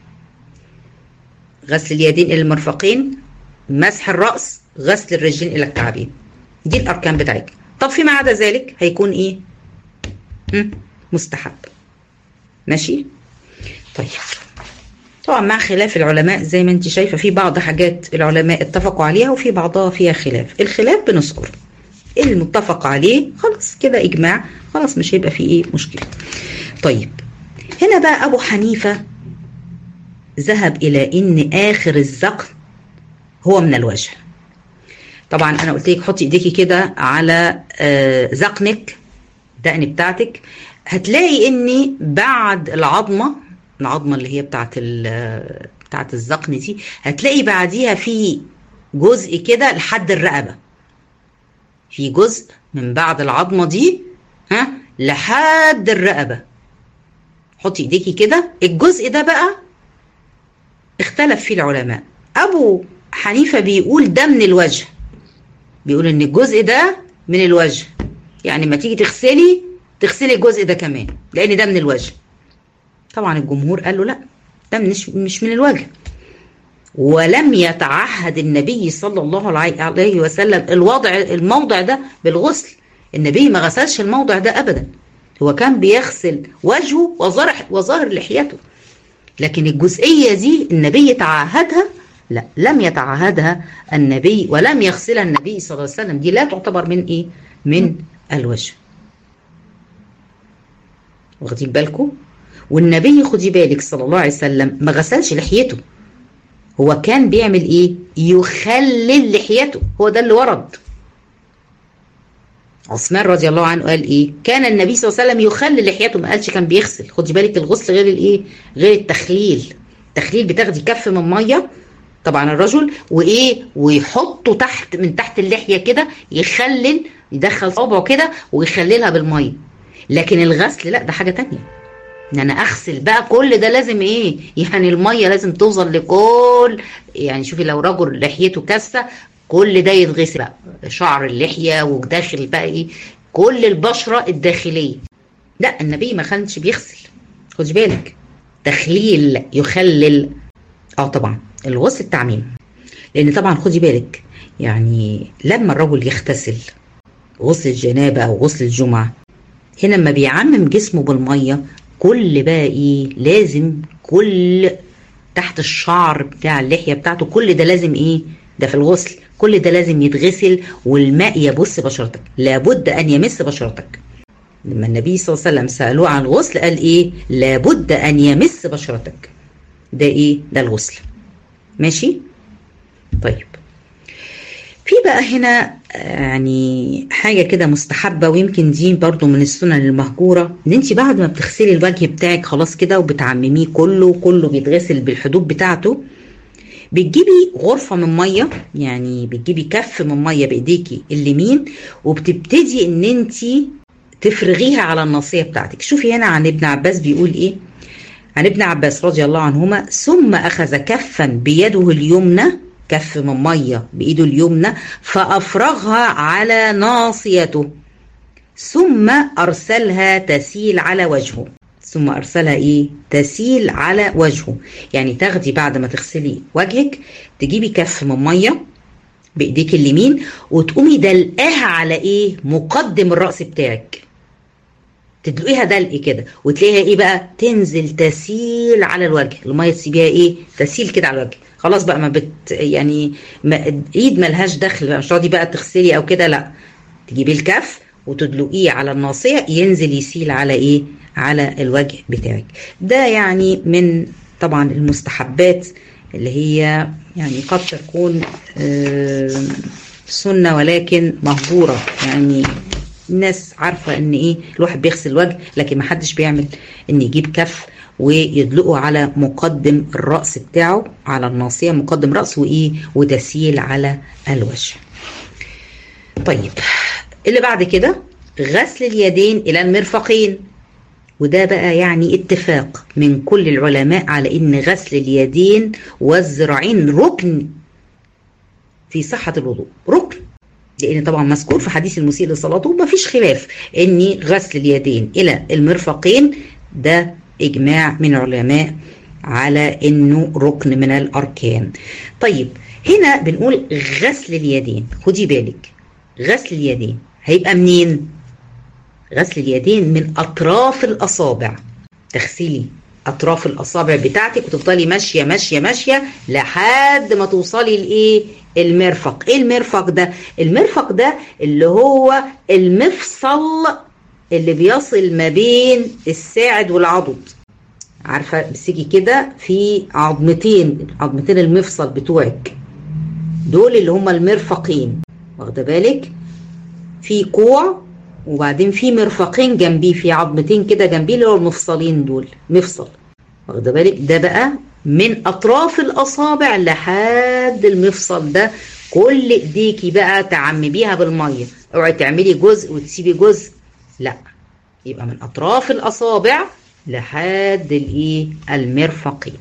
غسل اليدين الى المرفقين مسح الراس غسل الرجلين الى الكعبين دي الاركان بتاعتنا طب فيما عدا ذلك هيكون ايه م? مستحب ماشي طيب طبعا مع خلاف العلماء زي ما انت شايفه في بعض حاجات العلماء اتفقوا عليها وفي بعضها فيها خلاف الخلاف بنذكر المتفق عليه خلاص كده اجماع خلاص مش هيبقى فيه ايه مشكله طيب هنا بقى ابو حنيفه ذهب الى ان اخر الذقن هو من الوجه طبعا انا قلت لك حطي ايديكي كده على ذقنك الدقن بتاعتك هتلاقي ان بعد العظمه العظمه اللي هي بتاعت بتاعت الذقن دي هتلاقي بعديها في جزء كده لحد الرقبه في جزء من بعد العظمه دي ها لحد الرقبه حطي ايديكي كده الجزء ده بقى اختلف فيه العلماء ابو حنيفه بيقول ده من الوجه بيقول ان الجزء ده من الوجه يعني ما تيجي تغسلي تغسلي الجزء ده كمان لان ده من الوجه طبعا الجمهور قال له لا ده مش مش من الوجه ولم يتعهد النبي صلى الله عليه وسلم الوضع الموضع ده بالغسل النبي ما غسلش الموضع ده ابدا هو كان بيغسل وجهه وظاهر وظاهر لحيته لكن الجزئيه دي النبي تعهدها لا لم يتعهدها النبي ولم يغسلها النبي صلى الله عليه وسلم دي لا تعتبر من ايه من الوجه واخدين بالكم والنبي خدي بالك صلى الله عليه وسلم ما غسلش لحيته هو كان بيعمل ايه يخلل لحيته هو ده اللي ورد عثمان رضي الله عنه قال ايه كان النبي صلى الله عليه وسلم يخلل لحيته ما قالش كان بيغسل خدي بالك الغسل غير الايه غير التخليل التخليل بتاخدي كف من ميه طبعا الرجل وايه ويحطه تحت من تحت اللحيه كده يخلل يدخل صوابعه كده ويخللها بالميه لكن الغسل لا ده حاجه تانية ان انا اغسل بقى كل ده لازم ايه يعني الميه لازم توصل لكل يعني شوفي لو رجل لحيته كاسه كل ده يتغسل بقى شعر اللحيه وداخل بقى ايه كل البشره الداخليه لا النبي ما كانش بيغسل خدي بالك تخليل يخلل اه طبعا الغسل التعميم لان طبعا خدي بالك يعني لما الرجل يغتسل غسل الجنابه او غسل الجمعه هنا لما بيعمم جسمه بالميه كل بقى ايه لازم كل تحت الشعر بتاع اللحيه بتاعته كل ده لازم ايه ده في الغسل كل ده لازم يتغسل والماء يبص بشرتك لابد ان يمس بشرتك لما النبي صلى الله عليه وسلم سالوه عن الغسل قال ايه لابد ان يمس بشرتك ده ايه ده الغسل ماشي طيب في بقى هنا يعني حاجة كده مستحبة ويمكن دي برضو من السنن المهجورة ان انت بعد ما بتغسلي الوجه بتاعك خلاص كده وبتعمميه كله وكله بيتغسل بالحدود بتاعته بتجيبي غرفة من مية يعني بتجيبي كف من مية بايديكي اليمين وبتبتدي ان انت تفرغيها على الناصية بتاعتك شوفي هنا عن ابن عباس بيقول ايه عن ابن عباس رضي الله عنهما ثم اخذ كفا بيده اليمنى كف من ميه بايده اليمنى فافرغها على ناصيته ثم ارسلها تسيل على وجهه ثم ارسلها ايه تسيل على وجهه يعني تاخدي بعد ما تغسلي وجهك تجيبي كف من ميه بايديك اليمين وتقومي دلقاها على ايه مقدم الراس بتاعك تدلقيها دلق كده وتلاقيها ايه بقى تنزل تسيل على الوجه الميه تسيبيها ايه تسيل كده على الوجه خلاص بقى ما بت يعني ما ايد ملهاش دخل بقى مش تقعدي بقى تغسلي او كده لا تجيبي الكف وتدلقيه على الناصيه ينزل يسيل على ايه على الوجه بتاعك ده يعني من طبعا المستحبات اللي هي يعني قد تكون آه سنه ولكن مهجوره يعني الناس عارفه ان ايه الواحد بيغسل الوجه لكن ما حدش بيعمل ان يجيب كف ويدلقه على مقدم الراس بتاعه على الناصيه مقدم راس وايه وتسيل على الوجه طيب اللي بعد كده غسل اليدين الى المرفقين وده بقى يعني اتفاق من كل العلماء على ان غسل اليدين والذراعين ركن في صحه الوضوء ركن لان طبعا مذكور في حديث المسيء لصلاته ما فيش خلاف ان غسل اليدين الى المرفقين ده اجماع من العلماء على انه ركن من الاركان طيب هنا بنقول غسل اليدين خدي بالك غسل اليدين هيبقى منين غسل اليدين من اطراف الاصابع تغسلي اطراف الاصابع بتاعتك وتفضلي ماشيه ماشيه ماشيه لحد ما توصلي لايه المرفق ايه المرفق ده المرفق ده اللي هو المفصل اللي بيصل ما بين الساعد والعضد عارفه بتيجي كده في عظمتين عظمتين المفصل بتوعك دول اللي هما المرفقين واخده بالك في كوع وبعدين في مرفقين جنبيه في عظمتين كده جنبيه اللي هو المفصلين دول مفصل واخده بالك ده بقى من اطراف الاصابع لحد المفصل ده كل ايديكي بقى تعمميها بالميه اوعي تعملي جزء وتسيبي جزء لا يبقى من اطراف الاصابع لحد الايه المرفقين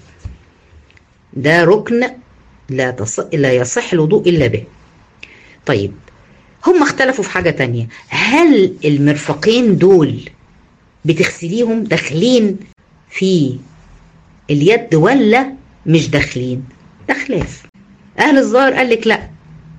ده ركن لا تصح لا يصح الوضوء الا به طيب هم اختلفوا في حاجة تانية هل المرفقين دول بتغسليهم داخلين في اليد ولا مش داخلين ده خلاف اهل الظاهر قال لك لا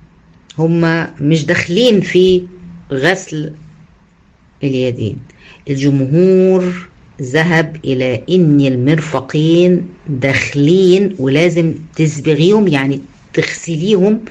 هم مش داخلين في غسل اليدين الجمهور ذهب الى ان المرفقين داخلين ولازم تسبغيهم يعني تغسليهم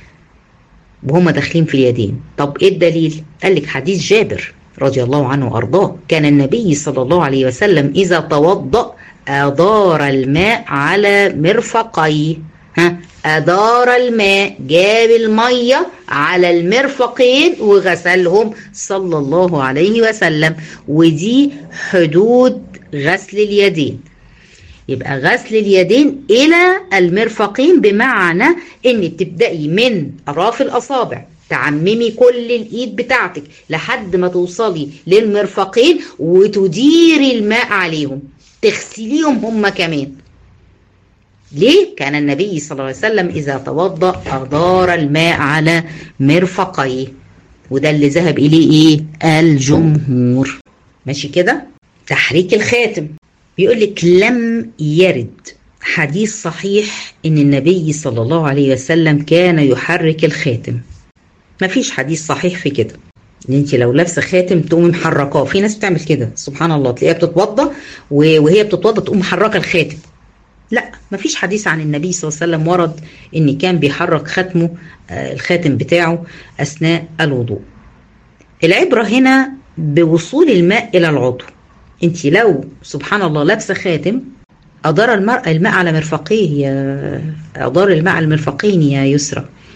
وهم داخلين في اليدين طب ايه الدليل قال لك حديث جابر رضي الله عنه وارضاه كان النبي صلى الله عليه وسلم اذا توضأ أدار الماء على مرفقيه ها أدار الماء جاب المية على المرفقين وغسلهم صلى الله عليه وسلم ودي حدود غسل اليدين يبقى غسل اليدين إلى المرفقين بمعنى إن بتبدأي من أطراف الأصابع تعممي كل الايد بتاعتك لحد ما توصلي للمرفقين وتديري الماء عليهم تغسليهم هم كمان ليه؟ كان النبي صلى الله عليه وسلم إذا توضأ أدار الماء على مرفقيه وده اللي ذهب إليه إيه؟ الجمهور ماشي كده؟ تحريك الخاتم بيقول لك لم يرد حديث صحيح إن النبي صلى الله عليه وسلم كان يحرك الخاتم مفيش حديث صحيح في كده ان انت لو لابسه خاتم تقومي محركاه في ناس بتعمل كده سبحان الله تلاقيها بتتوضى وهي بتتوضى تقوم محركه الخاتم لا مفيش حديث عن النبي صلى الله عليه وسلم ورد ان كان بيحرك ختمه الخاتم بتاعه اثناء الوضوء العبره هنا بوصول الماء الى العضو انت لو سبحان الله لابسه خاتم أدار الماء الماء على مرفقيه يا أدار الماء على المرفقين يا يسرى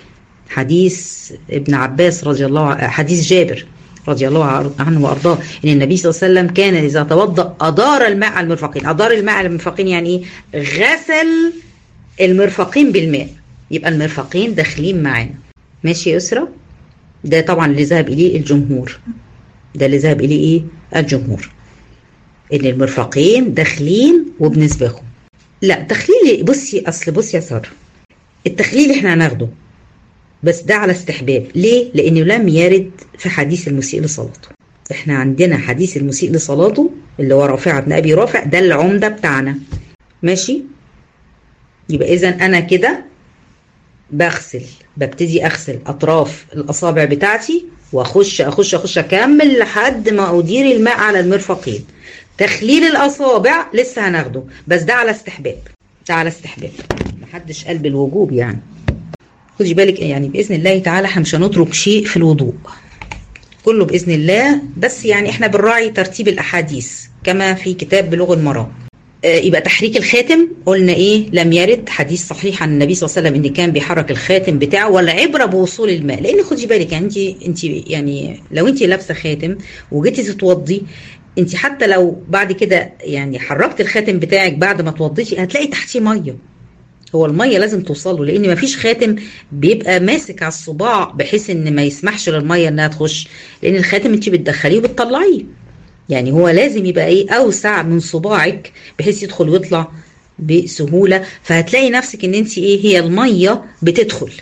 حديث ابن عباس رضي الله عنه حديث جابر رضي الله عنه وارضاه ان النبي صلى الله عليه وسلم كان اذا توضا ادار الماء على المرفقين ادار الماء على المرفقين يعني ايه غسل المرفقين بالماء يبقى المرفقين داخلين معانا ماشي يا اسره ده طبعا اللي ذهب اليه الجمهور ده اللي ذهب اليه ايه الجمهور ان المرفقين داخلين وبنسبخهم لا تخليل بصي اصل بصي يا ساره التخليل احنا هناخده بس ده على استحباب ليه لانه لم يرد في حديث المسيء لصلاته احنا عندنا حديث المسيء لصلاته اللي هو رافع بن ابي رافع ده العمده بتاعنا ماشي يبقى اذا انا كده بغسل ببتدي اغسل اطراف الاصابع بتاعتي واخش اخش اخش اكمل لحد ما ادير الماء على المرفقين تخليل الاصابع لسه هناخده بس ده على استحباب ده على استحباب محدش قال بالوجوب يعني خدي بالك يعني باذن الله تعالى احنا مش هنترك شيء في الوضوء كله باذن الله بس يعني احنا بنراعي ترتيب الاحاديث كما في كتاب بلوغ المرام يبقى تحريك الخاتم قلنا ايه لم يرد حديث صحيح عن النبي صلى الله عليه وسلم ان كان بيحرك الخاتم بتاعه ولا عبره بوصول الماء لان خدي بالك يعني انت انت يعني لو انت لابسه خاتم وجيتي تتوضي انت حتى لو بعد كده يعني حركت الخاتم بتاعك بعد ما توضيتي هتلاقي تحتيه ميه هو الميه لازم توصل له لان مفيش خاتم بيبقى ماسك على الصباع بحيث ان ما يسمحش للميه انها تخش لان الخاتم انت بتدخليه وبتطلعيه يعني هو لازم يبقى ايه اوسع من صباعك بحيث يدخل ويطلع بسهوله فهتلاقي نفسك ان انت ايه هي الميه بتدخل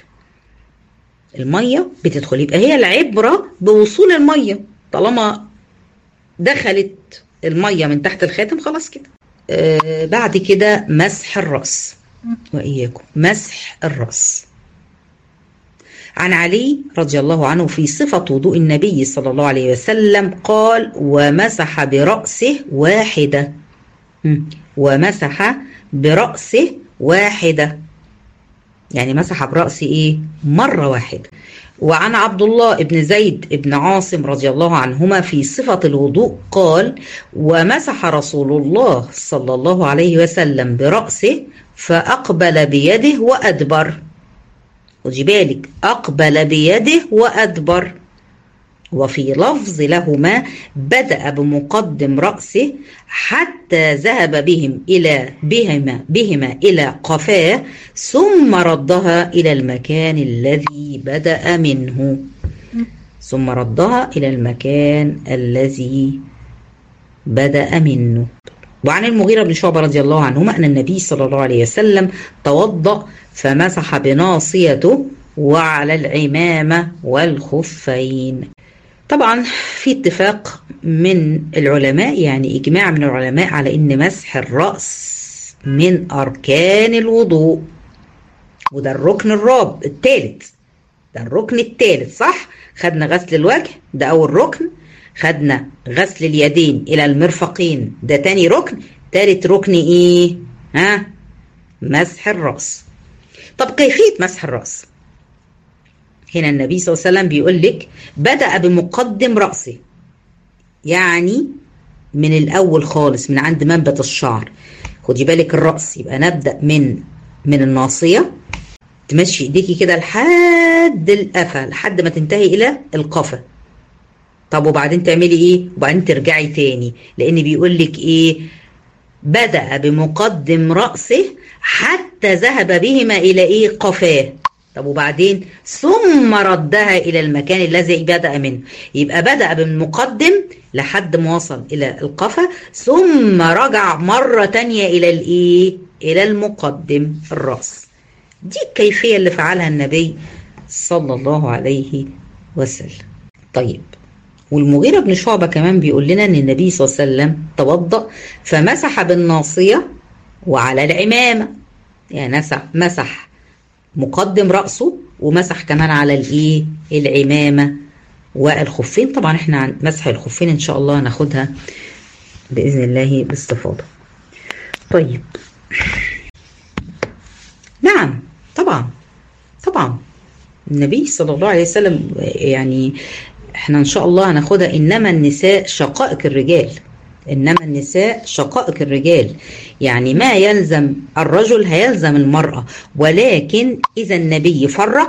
الميه بتدخل يبقى هي العبره بوصول الميه طالما دخلت الميه من تحت الخاتم خلاص كده آه بعد كده مسح الراس واياكم مسح الراس عن علي رضي الله عنه في صفة وضوء النبي صلى الله عليه وسلم قال ومسح برأسه واحدة ومسح برأسه واحدة يعني مسح برأسه ايه مرة واحدة وعن عبد الله بن زيد بن عاصم رضي الله عنهما في صفة الوضوء قال ومسح رسول الله صلى الله عليه وسلم برأسه فأقبل بيده وأدبر خدي بالك أقبل بيده وأدبر وفي لفظ لهما بدأ بمقدم رأسه حتى ذهب بهم إلى بهما بهما إلى قفاه ثم ردها إلى المكان الذي بدأ منه ثم ردها إلى المكان الذي بدأ منه وعن المغيرة بن شعبة رضي الله عنهما أن النبي صلى الله عليه وسلم توضأ فمسح بناصيته وعلى العمامة والخفين طبعا في اتفاق من العلماء يعني إجماع من العلماء على أن مسح الرأس من أركان الوضوء وده الركن الرابع الثالث ده الركن الثالث صح خدنا غسل الوجه ده أول ركن خدنا غسل اليدين إلى المرفقين ده تاني ركن تالت ركن إيه ها مسح الرأس طب كيفية مسح الرأس هنا النبي صلى الله عليه وسلم بيقول لك بدأ بمقدم رأسه يعني من الأول خالص من عند منبت الشعر خدي بالك الرأس يبقى نبدأ من من الناصية تمشي ايديكي كده لحد القفا لحد ما تنتهي إلى القفا طب وبعدين تعملي ايه وبعدين ترجعي تاني لان بيقول لك ايه بدأ بمقدم رأسه حتى ذهب بهما إلى إيه قفاه طب وبعدين ثم ردها إلى المكان الذي بدأ منه يبقى بدأ بالمقدم لحد ما وصل إلى القفا ثم رجع مرة تانية إلى الإيه إلى المقدم الرأس دي الكيفية اللي فعلها النبي صلى الله عليه وسلم طيب والمغيرة بن شعبة كمان بيقول لنا ان النبي صلى الله عليه وسلم توضأ فمسح بالناصية وعلى العمامة يعني مسح مسح مقدم رأسه ومسح كمان على الايه العمامة والخفين طبعا احنا عن مسح الخفين ان شاء الله هناخدها بإذن الله باستفاضة طيب نعم طبعا طبعا النبي صلى الله عليه وسلم يعني احنا ان شاء الله هناخدها انما النساء شقائق الرجال انما النساء شقائق الرجال يعني ما يلزم الرجل هيلزم المرأة ولكن اذا النبي فرق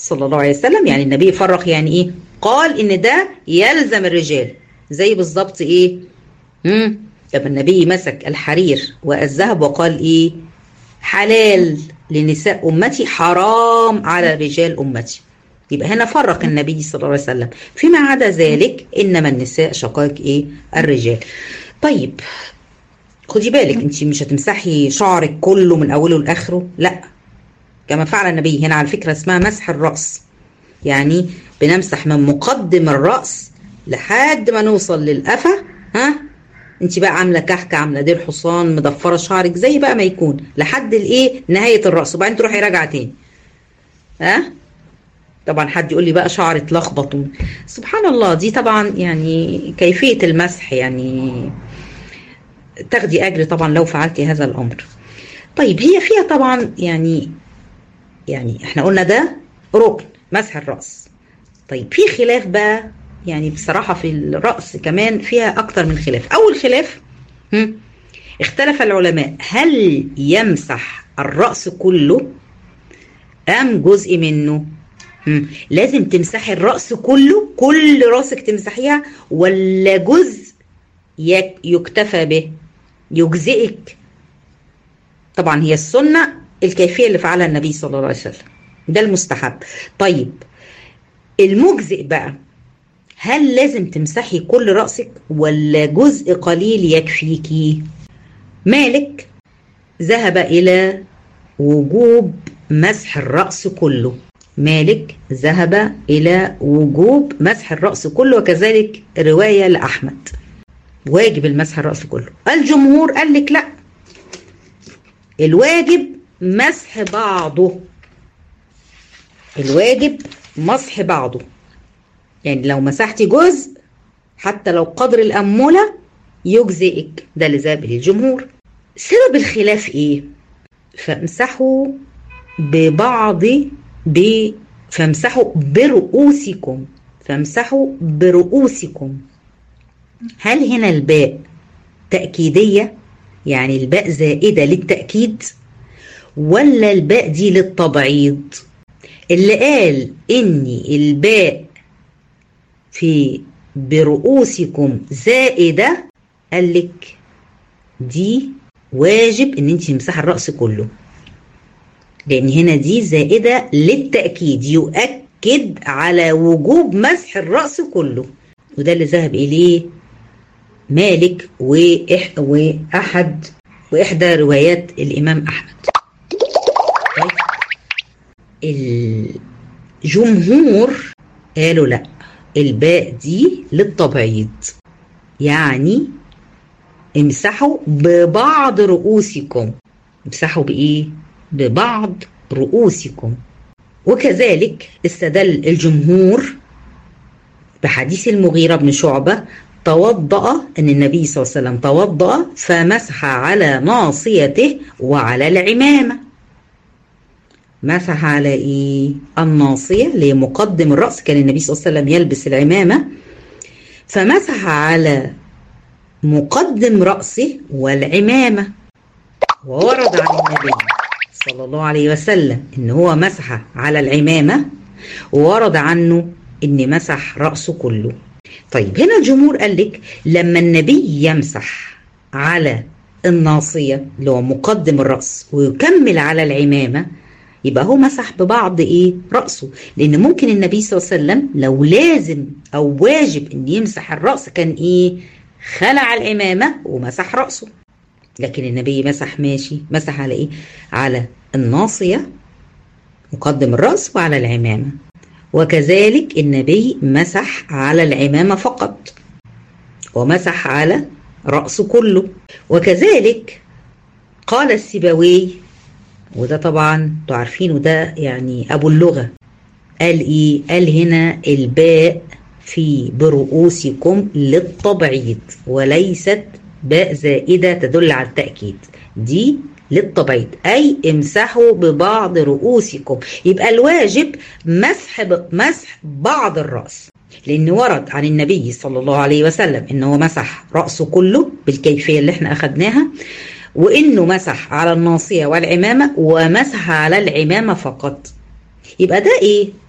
صلى الله عليه وسلم يعني النبي فرق يعني ايه قال ان ده يلزم الرجال زي بالظبط ايه امم لما النبي مسك الحرير والذهب وقال ايه حلال لنساء امتي حرام على رجال امتي يبقى هنا فرق النبي صلى الله عليه وسلم فيما عدا ذلك انما النساء شقائق ايه الرجال طيب خدي بالك انت مش هتمسحي شعرك كله من اوله لاخره لا كما فعل النبي هنا على فكره اسمها مسح الراس يعني بنمسح من مقدم الراس لحد ما نوصل للقفا ها انت بقى عامله كحكه عامله دير حصان مضفره شعرك زي بقى ما يكون لحد الايه نهايه الراس وبعدين تروحي راجعه تاني ها طبعا حد يقول لي بقى شعري اتلخبط سبحان الله دي طبعا يعني كيفيه المسح يعني تاخدي اجر طبعا لو فعلتي هذا الامر طيب هي فيها طبعا يعني يعني احنا قلنا ده ركن مسح الراس طيب في خلاف بقى يعني بصراحه في الراس كمان فيها اكتر من خلاف اول خلاف هم اختلف العلماء هل يمسح الراس كله ام جزء منه هم. لازم تمسحي الراس كله كل راسك تمسحيها ولا جزء يكتفى به يجزئك طبعا هي السنه الكيفيه اللي فعلها النبي صلى الله عليه وسلم ده المستحب طيب المجزئ بقى هل لازم تمسحي كل راسك ولا جزء قليل يكفيكي مالك ذهب الى وجوب مسح الراس كله مالك ذهب الى وجوب مسح الراس كله وكذلك روايه لاحمد واجب المسح الراس كله الجمهور قال لك لا الواجب مسح بعضه الواجب مسح بعضه يعني لو مسحتي جزء حتى لو قدر الأمولة يجزئك ده اللي ذهب إليه الجمهور سبب الخلاف إيه؟ فامسحوا ببعض ب فامسحوا برؤوسكم فامسحوا برؤوسكم هل هنا الباء تأكيدية يعني الباء زائدة للتأكيد ولا الباء دي للتبعيض اللي قال إن الباء في برؤوسكم زائدة قال لك دي واجب ان انت تمسحي الرأس كله لان هنا دي زائدة للتأكيد يؤكد على وجوب مسح الرأس كله وده اللي ذهب اليه مالك وإح واحد واحدى روايات الامام احمد طيب الجمهور قالوا لا الباء دي للتبعيض يعني امسحوا ببعض رؤوسكم امسحوا بايه ببعض رؤوسكم وكذلك استدل الجمهور بحديث المغيرة بن شعبة توضأ أن النبي صلى الله عليه وسلم توضأ فمسح على ناصيته وعلى العمامة مسح على ايه الناصية اللي مقدم الرأس كان النبي صلى الله عليه وسلم يلبس العمامة فمسح على مقدم رأسه والعمامة وورد عن النبي صلى الله عليه وسلم ان هو مسح على العمامة وورد عنه ان مسح رأسه كله طيب هنا الجمهور قال لك لما النبي يمسح على الناصية اللي هو مقدم الرأس ويكمل على العمامة يبقى هو مسح ببعض ايه رأسه لان ممكن النبي صلى الله عليه وسلم لو لازم او واجب ان يمسح الرأس كان ايه خلع العمامة ومسح رأسه لكن النبي مسح ماشي مسح على ايه على الناصية مقدم الرأس وعلى العمامة وكذلك النبي مسح على العمامة فقط ومسح على رأسه كله وكذلك قال السبوي وده طبعا انتوا عارفين وده يعني ابو اللغه قال ايه قال هنا الباء في برؤوسكم للتبعيض وليست باء زائده تدل على التاكيد دي للتبعيض اي امسحوا ببعض رؤوسكم يبقى الواجب مسح مسح بعض الراس لان ورد عن النبي صلى الله عليه وسلم انه مسح راسه كله بالكيفيه اللي احنا اخذناها وانه مسح على الناصيه والعمامه ومسح على العمامه فقط يبقى ده ايه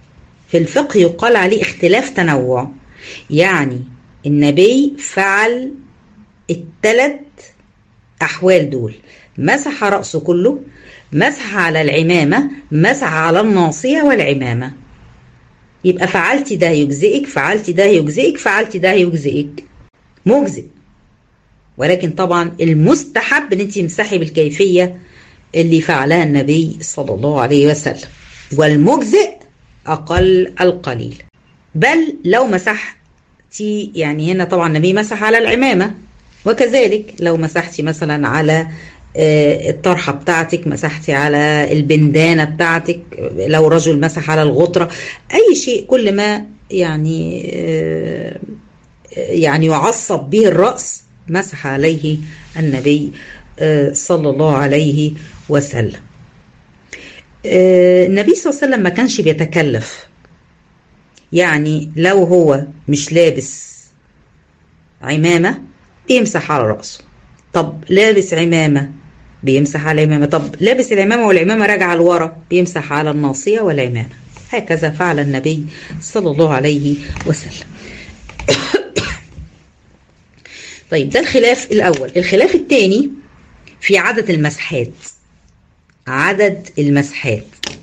في الفقه يقال عليه اختلاف تنوع يعني النبي فعل الثلاث أحوال دول مسح رأسه كله مسح على العمامة مسح على الناصية والعمامة يبقى فعلت ده يجزئك فعلت ده يجزئك فعلت ده يجزئك مجزئ ولكن طبعا المستحب ان انت تمسحي بالكيفية اللي فعلها النبي صلى الله عليه وسلم والمجزئ أقل القليل بل لو مسحتي يعني هنا طبعا النبي مسح على العمامة وكذلك لو مسحتي مثلا على الطرحة بتاعتك مسحتي على البندانة بتاعتك لو رجل مسح على الغطرة أي شيء كل ما يعني يعني يعصب به الرأس مسح عليه النبي صلى الله عليه وسلم النبي صلى الله عليه وسلم ما كانش بيتكلف يعني لو هو مش لابس عمامة بيمسح على رأسه طب لابس عمامة بيمسح على العمامة طب لابس العمامة والعمامة راجعة لورا بيمسح على الناصية والعمامة هكذا فعل النبي صلى الله عليه وسلم طيب ده الخلاف الأول الخلاف الثاني في عدد المسحات عدد المسحات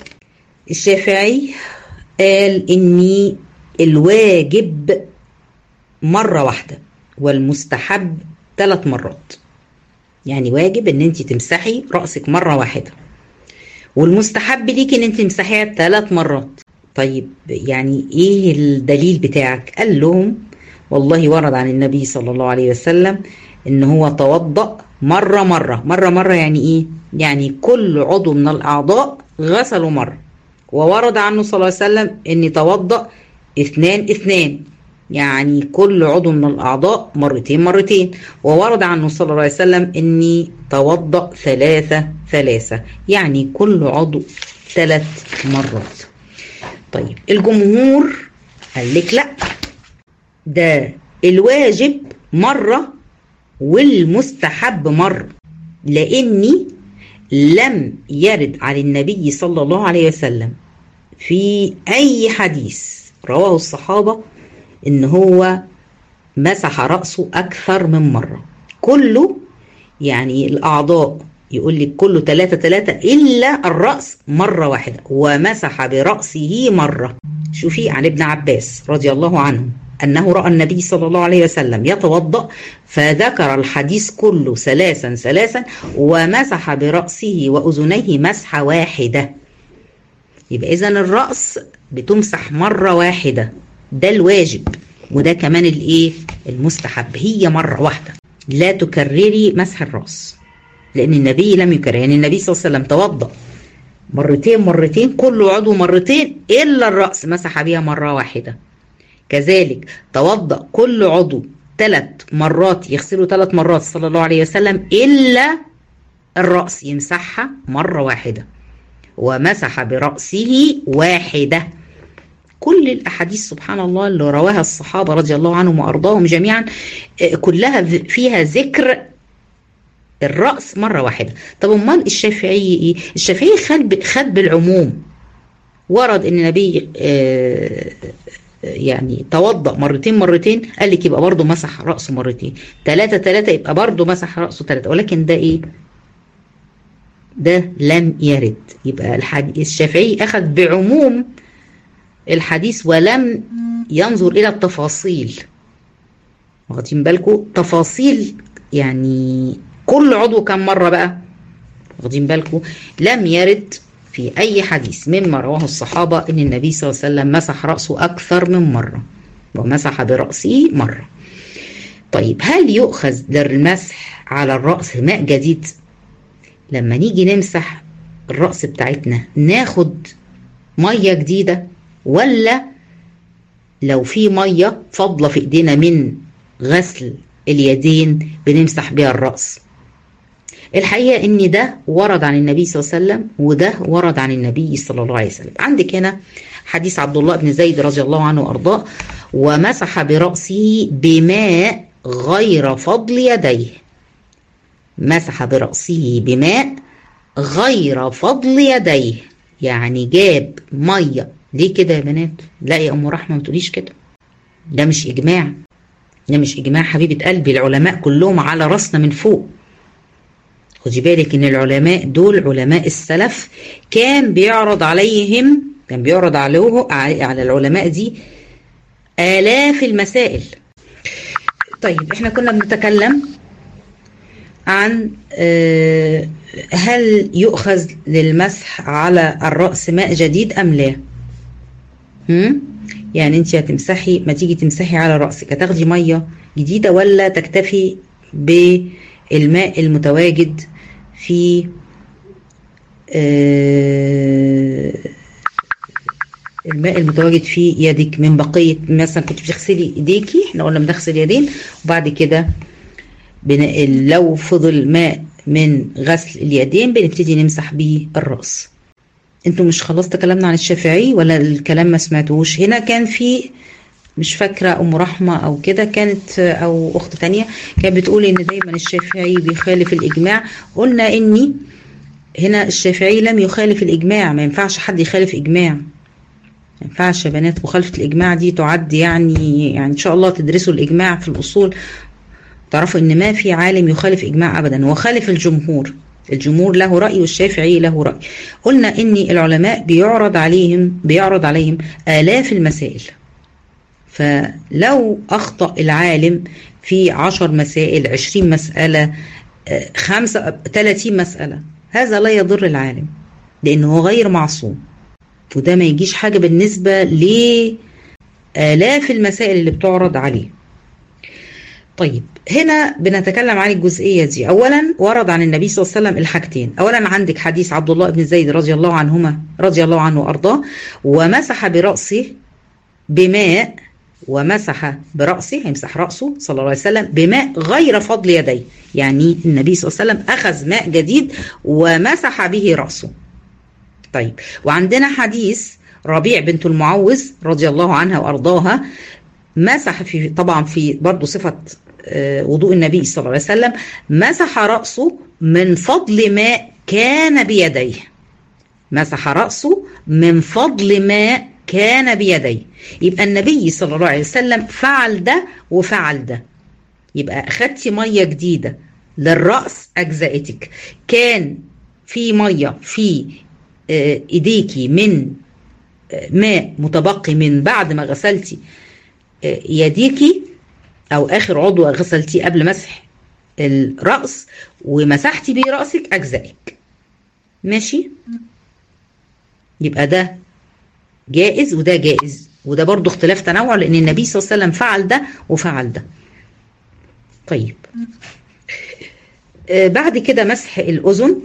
الشافعي قال إني الواجب مرة واحدة والمستحب ثلاث مرات يعني واجب ان انت تمسحي رأسك مرة واحدة والمستحب ليك ان انت تمسحيها ثلاث مرات طيب يعني ايه الدليل بتاعك قال لهم والله ورد عن النبي صلى الله عليه وسلم ان هو توضأ مرة مرة مرة مرة يعني ايه يعني كل عضو من الاعضاء غسلوا مرة وورد عنه صلى الله عليه وسلم ان توضأ اثنان اثنان يعني كل عضو من الأعضاء مرتين مرتين وورد عنه صلى الله عليه وسلم أني توضأ ثلاثة ثلاثة يعني كل عضو ثلاث مرات طيب الجمهور قال لك لا ده الواجب مرة والمستحب مرة لأني لم يرد عن النبي صلى الله عليه وسلم في أي حديث رواه الصحابة ان هو مسح رأسه أكثر من مرة كله يعني الأعضاء يقول لك كله ثلاثة ثلاثة إلا الرأس مرة واحدة ومسح برأسه مرة شوفي عن ابن عباس رضي الله عنه أنه رأى النبي صلى الله عليه وسلم يتوضأ فذكر الحديث كله ثلاثا ثلاثا ومسح برأسه وأذنيه مسحة واحدة يبقى إذا الرأس بتمسح مرة واحدة ده الواجب وده كمان الايه المستحب هي مره واحده لا تكرري مسح الراس لان النبي لم يكرر يعني النبي صلى الله عليه وسلم توضا مرتين مرتين كل عضو مرتين الا الراس مسح بها مره واحده كذلك توضا كل عضو ثلاث مرات يغسله ثلاث مرات صلى الله عليه وسلم الا الراس يمسحها مره واحده ومسح براسه واحده كل الاحاديث سبحان الله اللي رواها الصحابه رضي الله عنهم وارضاهم جميعا كلها فيها ذكر الراس مره واحده طب امال الشافعي ايه الشافعي خد خد بالعموم ورد ان النبي يعني توضأ مرتين مرتين قال لك يبقى برضه مسح رأسه مرتين ثلاثة ثلاثة يبقى برضه مسح رأسه ثلاثة ولكن ده ايه ده لم يرد يبقى الحديث الشافعي أخذ بعموم الحديث ولم ينظر إلى التفاصيل واخدين بالكم تفاصيل يعني كل عضو كم مرة بقى واخدين بالكم لم يرد في أي حديث مما رواه الصحابة أن النبي صلى الله عليه وسلم مسح رأسه أكثر من مرة ومسح برأسه مرة طيب هل يؤخذ للمسح على الرأس ماء جديد لما نيجي نمسح الرأس بتاعتنا ناخد مية جديدة ولا لو في مية فاضلة في ايدينا من غسل اليدين بنمسح بيها الرأس الحقيقة ان ده ورد عن النبي صلى الله عليه وسلم وده ورد عن النبي صلى الله عليه وسلم عندك هنا حديث عبد الله بن زيد رضي الله عنه وارضاه ومسح برأسه بماء غير فضل يديه مسح برأسه بماء غير فضل يديه يعني جاب مية ليه كده يا بنات لا يا ام رحمه ما تقوليش كده ده مش اجماع ده مش اجماع حبيبه قلبي العلماء كلهم على راسنا من فوق خدي بالك ان العلماء دول علماء السلف كان بيعرض عليهم كان بيعرض عليه على العلماء دي آلاف المسائل طيب احنا كنا بنتكلم عن هل يؤخذ للمسح على الرأس ماء جديد أم لا هم؟ يعني انت هتمسحي ما تيجي تمسحي على رأسك هتاخدي مية جديدة ولا تكتفي بالماء المتواجد في الماء المتواجد في يدك من بقية مثلا كنت بتغسلي ايديكي احنا قلنا بنغسل يدين وبعد كده لو فضل ماء من غسل اليدين بنبتدي نمسح بيه الرأس انتوا مش خلاص تكلمنا عن الشافعي ولا الكلام ما سمعتوش هنا كان في مش فاكرة أم رحمة أو كده كانت أو أخت تانية كانت بتقول إن دايما الشافعي بيخالف الإجماع قلنا إني هنا الشافعي لم يخالف الإجماع ما ينفعش حد يخالف إجماع ما ينفعش يا بنات مخالفة الإجماع دي تعد يعني يعني إن شاء الله تدرسوا الإجماع في الأصول تعرفوا إن ما في عالم يخالف إجماع أبدا هو خالف الجمهور الجمهور له رأي والشافعي له رأي قلنا إن العلماء بيعرض عليهم بيعرض عليهم آلاف المسائل فلو أخطأ العالم في عشر مسائل عشرين مسألة خمسة ثلاثين مسألة هذا لا يضر العالم لأنه غير معصوم وده ما يجيش حاجة بالنسبة لآلاف المسائل اللي بتعرض عليه طيب هنا بنتكلم عن الجزئية دي أولا ورد عن النبي صلى الله عليه وسلم الحاجتين أولا عندك حديث عبد الله بن زيد رضي الله عنهما رضي الله عنه وأرضاه ومسح برأسه بماء ومسح برأسه هيمسح رأسه صلى الله عليه وسلم بماء غير فضل يديه يعني النبي صلى الله عليه وسلم أخذ ماء جديد ومسح به رأسه طيب وعندنا حديث ربيع بنت المعوذ رضي الله عنها وأرضاها مسح في طبعا في برضه صفة وضوء النبي صلى الله عليه وسلم مسح رأسه من فضل ماء كان بيديه مسح رأسه من فضل ماء كان بيديه يبقى النبي صلى الله عليه وسلم فعل ده وفعل ده يبقى أخدتي مية جديدة للرأس أجزائتك كان في مية في إيديكي من ماء متبقي من بعد ما غسلتي يديكي او اخر عضو غسلتيه قبل مسح الراس ومسحتي بيه راسك اجزائك ماشي يبقى ده جائز وده جائز وده برضو اختلاف تنوع لان النبي صلى الله عليه وسلم فعل ده وفعل ده طيب آه بعد كده مسح الاذن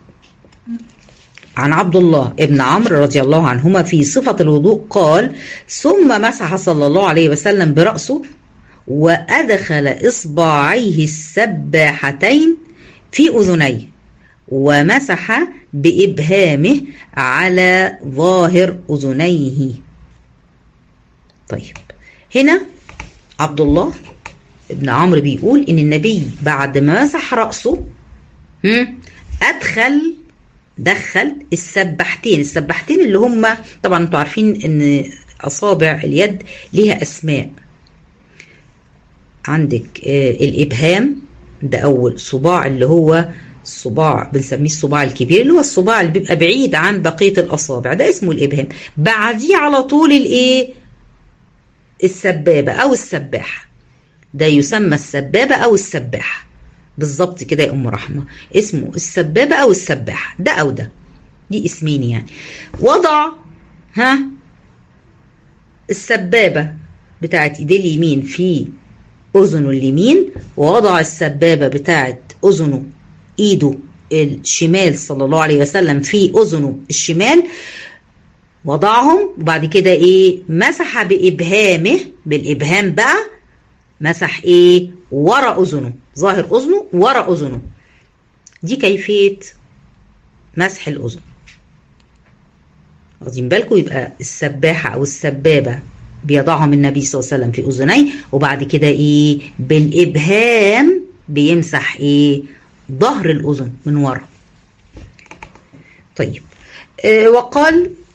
عن عبد الله ابن عمرو رضي الله عنهما في صفة الوضوء قال ثم مسح صلى الله عليه وسلم برأسه وأدخل إصبعيه السباحتين في أذنيه ومسح بإبهامه على ظاهر أذنيه طيب هنا عبد الله ابن عمرو بيقول إن النبي بعد ما مسح رأسه أدخل دخل السباحتين السباحتين اللي هم طبعا انتوا عارفين ان اصابع اليد ليها اسماء عندك آه الابهام ده اول صباع اللي هو الصباع بنسميه الصباع الكبير اللي هو الصباع اللي بيبقى بعيد عن بقيه الاصابع ده اسمه الابهام بعديه على طول الايه السبابه او السباحه ده يسمى السبابه او السباحه بالظبط كده يا ام رحمه اسمه السبابه او السباحه ده او ده دي اسمين يعني وضع ها السبابه بتاعت ايديه اليمين في اذنه اليمين ووضع السبابه بتاعت اذنه ايده الشمال صلى الله عليه وسلم في اذنه الشمال وضعهم وبعد كده ايه مسح بابهامه بالابهام بقى مسح ايه ورا اذنه ظاهر اذنه ورا اذنه دي كيفيه مسح الاذن واخدين بالكم يبقى السباحه او السبابه بيضعهم النبي صلى الله عليه وسلم في اذنيه وبعد كده ايه بالابهام بيمسح ايه ظهر الاذن من ورا طيب آه وقال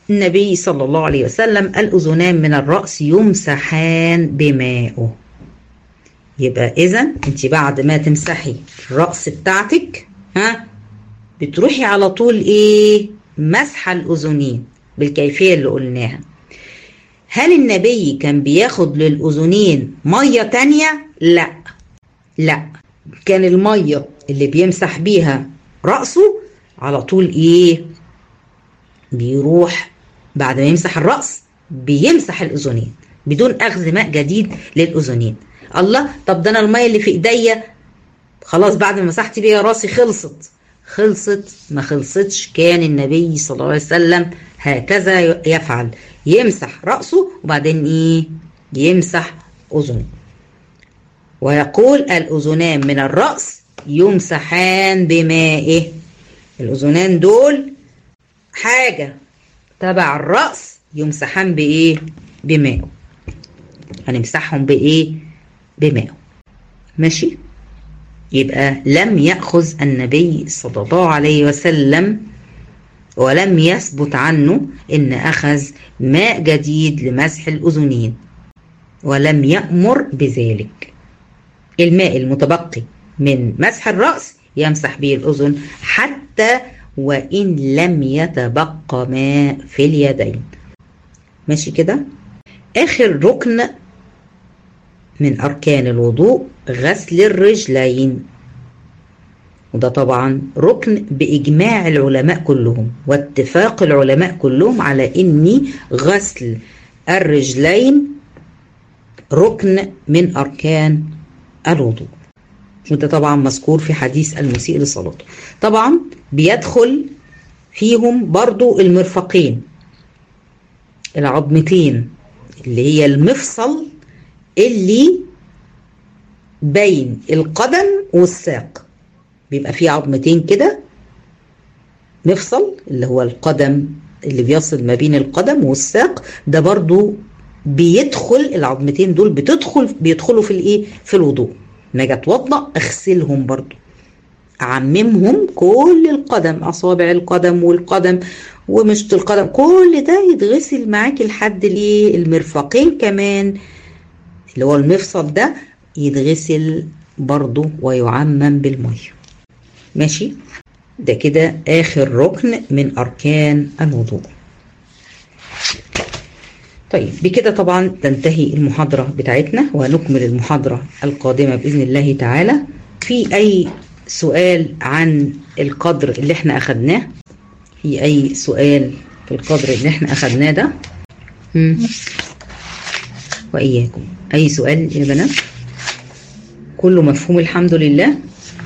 النبي صلى الله عليه وسلم الأذنان من الرأس يمسحان بمائه يبقى إذا أنت بعد ما تمسحي الرأس بتاعتك ها بتروحي على طول إيه مسح الأذنين بالكيفية اللي قلناها هل النبي كان بياخد للأذنين مية تانية؟ لا لا كان المية اللي بيمسح بيها رأسه على طول إيه بيروح بعد ما يمسح الرأس بيمسح الأذنين بدون أخذ ماء جديد للأذنين الله طب ده أنا المية اللي في إيديا خلاص بعد ما مسحت بيها راسي خلصت خلصت ما خلصتش كان النبي صلى الله عليه وسلم هكذا يفعل يمسح رأسه وبعدين إيه يمسح أذنه ويقول الأذنان من الرأس يمسحان بمائه الأذنان دول حاجة تبع الرأس يمسحان بإيه بمائه هنمسحهم بإيه بمائه ماشي يبقى لم يأخذ النبي صلى الله عليه وسلم ولم يثبت عنه ان اخذ ماء جديد لمسح الاذنين ولم يأمر بذلك الماء المتبقي من مسح الرأس يمسح به الأذن حتى وإن لم يتبقى ماء في اليدين ماشي كده آخر ركن من أركان الوضوء غسل الرجلين وده طبعا ركن بإجماع العلماء كلهم واتفاق العلماء كلهم على إن غسل الرجلين ركن من أركان الوضوء وده طبعا مذكور في حديث المسيء لصلاته طبعا بيدخل فيهم برضو المرفقين العظمتين اللي هي المفصل اللي بين القدم والساق بيبقى فيه عظمتين كده مفصل اللي هو القدم اللي بيصل ما بين القدم والساق ده برضو بيدخل العظمتين دول بتدخل بيدخلوا في الايه في الوضوء ما اجي اتوضا اغسلهم برضو اعممهم كل القدم اصابع القدم والقدم ومشط القدم كل ده يتغسل معاكي لحد الايه المرفقين كمان اللي هو المفصل ده يتغسل برضو ويعمم بالميه ماشي ده كده اخر ركن من اركان الوضوء طيب بكده طبعا تنتهي المحاضرة بتاعتنا ونكمل المحاضرة القادمة بإذن الله تعالى في أي سؤال عن القدر اللي احنا أخدناه في أي سؤال في القدر اللي احنا أخدناه ده مم. وإياكم أي سؤال يا بنات كله مفهوم الحمد لله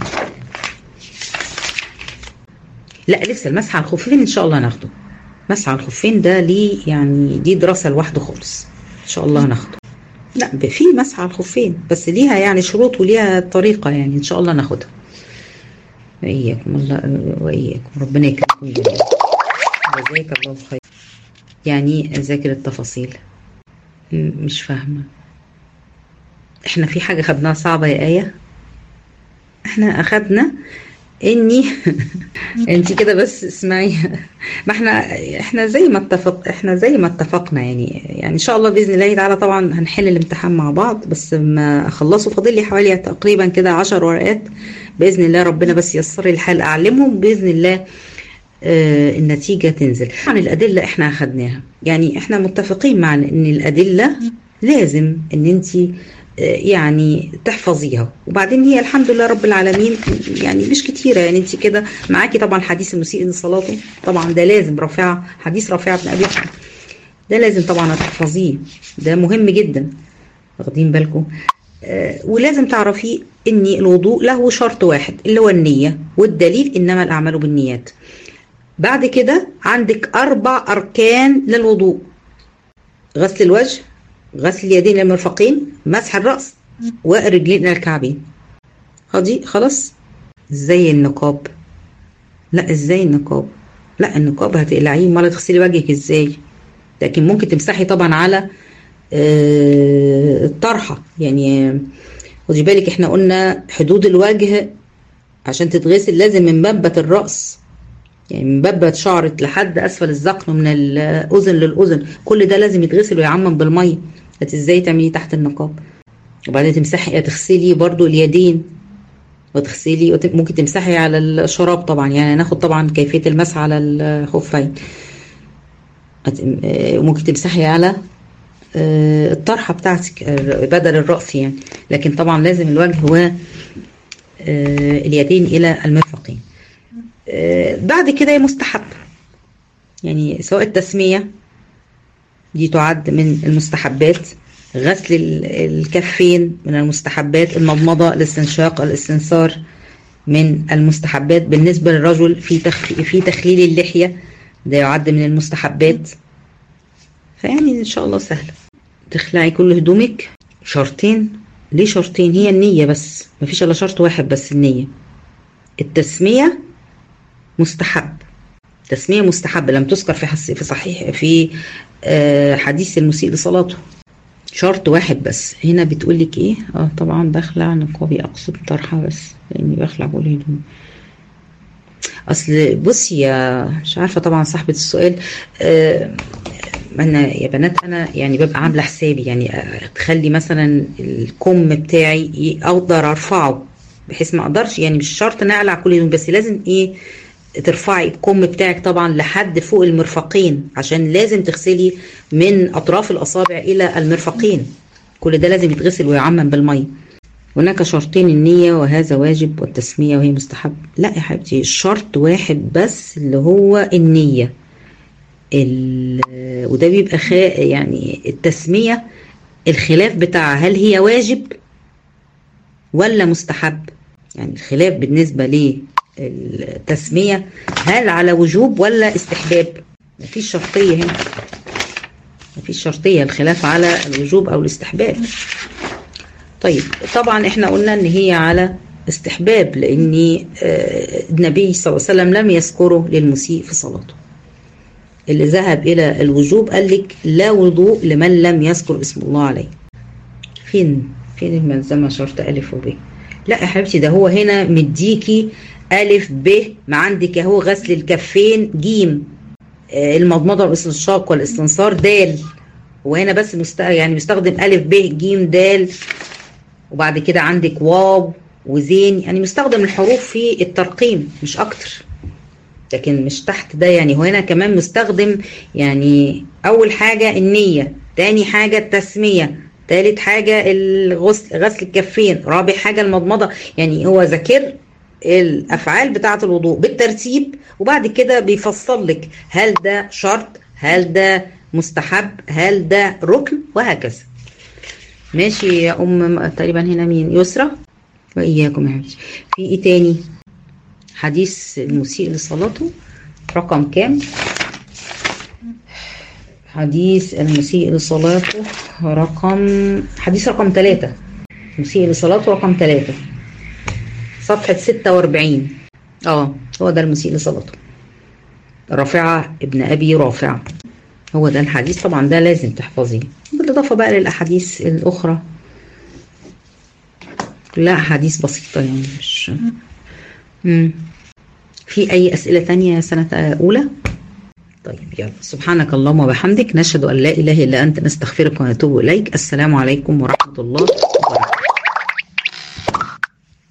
لا لسه المسح على الخفين ان شاء الله هناخده مسح على الخفين ده ليه يعني دي دراسه لوحده خالص ان شاء الله هناخده لا في مسح على الخفين بس ليها يعني شروط وليها طريقه يعني ان شاء الله ناخدها واياكم الله واياكم ربنا يكرمكم جميعا جزاك الله خير يعني اذاكر التفاصيل مش فاهمه احنا في حاجه خدناها صعبه يا ايه احنا اخدنا اني انت كده بس اسمعي ما احنا احنا زي ما اتفق احنا زي ما اتفقنا يعني يعني ان شاء الله باذن الله تعالى طبعا هنحل الامتحان مع بعض بس ما اخلصه فاضل لي حوالي تقريبا كده 10 ورقات باذن الله ربنا بس ييسر لي الحال اعلمهم باذن الله آه النتيجه تنزل عن الادله احنا اخدناها يعني احنا متفقين مع ان الادله لازم ان انت يعني تحفظيها وبعدين هي الحمد لله رب العالمين يعني مش كتيره يعني انت كده معاكي طبعا حديث المسيء لصلاته طبعا ده لازم رافعه حديث رافعه بن ابي ده لازم طبعا تحفظيه ده مهم جدا واخدين بالكم آه ولازم تعرفي ان الوضوء له شرط واحد اللي هو النيه والدليل انما الاعمال بالنيات بعد كده عندك اربع اركان للوضوء غسل الوجه غسل اليدين للمرفقين مسح الرأس والرجلين إلى الكعبين خدي خلاص ازاي النقاب لا ازاي النقاب لا النقاب هتقلعيه امال تغسلي وجهك ازاي لكن ممكن تمسحي طبعا على آه الطرحه يعني خدي بالك احنا قلنا حدود الوجه عشان تتغسل لازم من منبت الراس يعني من ببة شعرة لحد اسفل الذقن من الاذن للاذن كل ده لازم يتغسل ويعمم بالميه انت ازاي تعمليه تحت النقاب وبعدين تمسحي تغسلي برضو اليدين وتغسلي ممكن تمسحي على الشراب طبعا يعني ناخد طبعا كيفيه المسح على الخفين ممكن تمسحي على الطرحه بتاعتك بدل الراس يعني لكن طبعا لازم الوجه و اليدين الى المرفقين بعد كده مستحب يعني سواء التسميه دي تعد من المستحبات غسل الكفين من المستحبات المضمضة الاستنشاق الاستنثار من المستحبات بالنسبة للرجل في تخ... في تخليل اللحية ده يعد من المستحبات فيعني ان شاء الله سهلة تخلعي كل هدومك شرطين ليه شرطين هي النية بس مفيش الا شرط واحد بس النية التسمية مستحب تسمية مستحبة لم تذكر في حس... في صحيح في آه حديث المسيء لصلاته شرط واحد بس هنا بتقول لك ايه اه طبعا بخلع نقابي اقصد طرحه بس لاني بخلع كل هدومي اصل بصي يا مش عارفه طبعا صاحبه السؤال آه انا يا بنات انا يعني ببقى عامله حسابي يعني تخلي مثلا الكم بتاعي اقدر ارفعه بحيث ما اقدرش يعني مش شرط نقلع كل يوم بس لازم ايه ترفعي الكم بتاعك طبعا لحد فوق المرفقين عشان لازم تغسلي من اطراف الاصابع الى المرفقين كل ده لازم يتغسل ويعمم بالميه هناك شرطين النية وهذا واجب والتسمية وهي مستحب لا يا حبيبتي شرط واحد بس اللي هو النية وده بيبقى خا يعني التسمية الخلاف بتاعها هل هي واجب ولا مستحب يعني الخلاف بالنسبة ليه التسمية هل على وجوب ولا استحباب مفيش شرطية هنا مفيش شرطية الخلاف على الوجوب أو الاستحباب طيب طبعا احنا قلنا ان هي على استحباب لان النبي صلى الله عليه وسلم لم يذكره للمسيء في صلاته اللي ذهب الى الوجوب قال لك لا وضوء لمن لم يذكر اسم الله عليه فين فين الملزمة شرط ألف وب لا يا حبيبتي ده هو هنا مديكي ألف ب ما عندك اهو غسل الكفين جيم المضمضة والاستنشاق والاستنصار دال وهنا بس مست... يعني مستخدم ألف ب ج د وبعد كده عندك واو وزين يعني مستخدم الحروف في الترقيم مش أكتر لكن مش تحت ده يعني هو هنا كمان مستخدم يعني أول حاجة النية تاني حاجة التسمية تالت حاجة الغسل غسل الكفين رابع حاجة المضمضة يعني هو ذاكر الافعال بتاعه الوضوء بالترتيب وبعد كده بيفصل لك هل ده شرط هل ده مستحب هل ده ركن وهكذا ماشي يا ام تقريبا هنا مين يسرى واياكم يا حبيبتي في ايه تاني حديث المسيء لصلاته رقم كام حديث المسيء لصلاته رقم حديث رقم ثلاثة المسيء لصلاته رقم ثلاثة صفحة 46 اه هو ده المسيء لصلاته رافعة ابن أبي رافع هو ده الحديث طبعا ده لازم تحفظيه بالإضافة بقى للأحاديث الأخرى كلها أحاديث بسيطة يعني مش مم. في أي أسئلة تانية سنة أولى؟ طيب يلا سبحانك اللهم وبحمدك نشهد أن لا إله إلا أنت نستغفرك ونتوب إليك السلام عليكم ورحمة الله وبركاته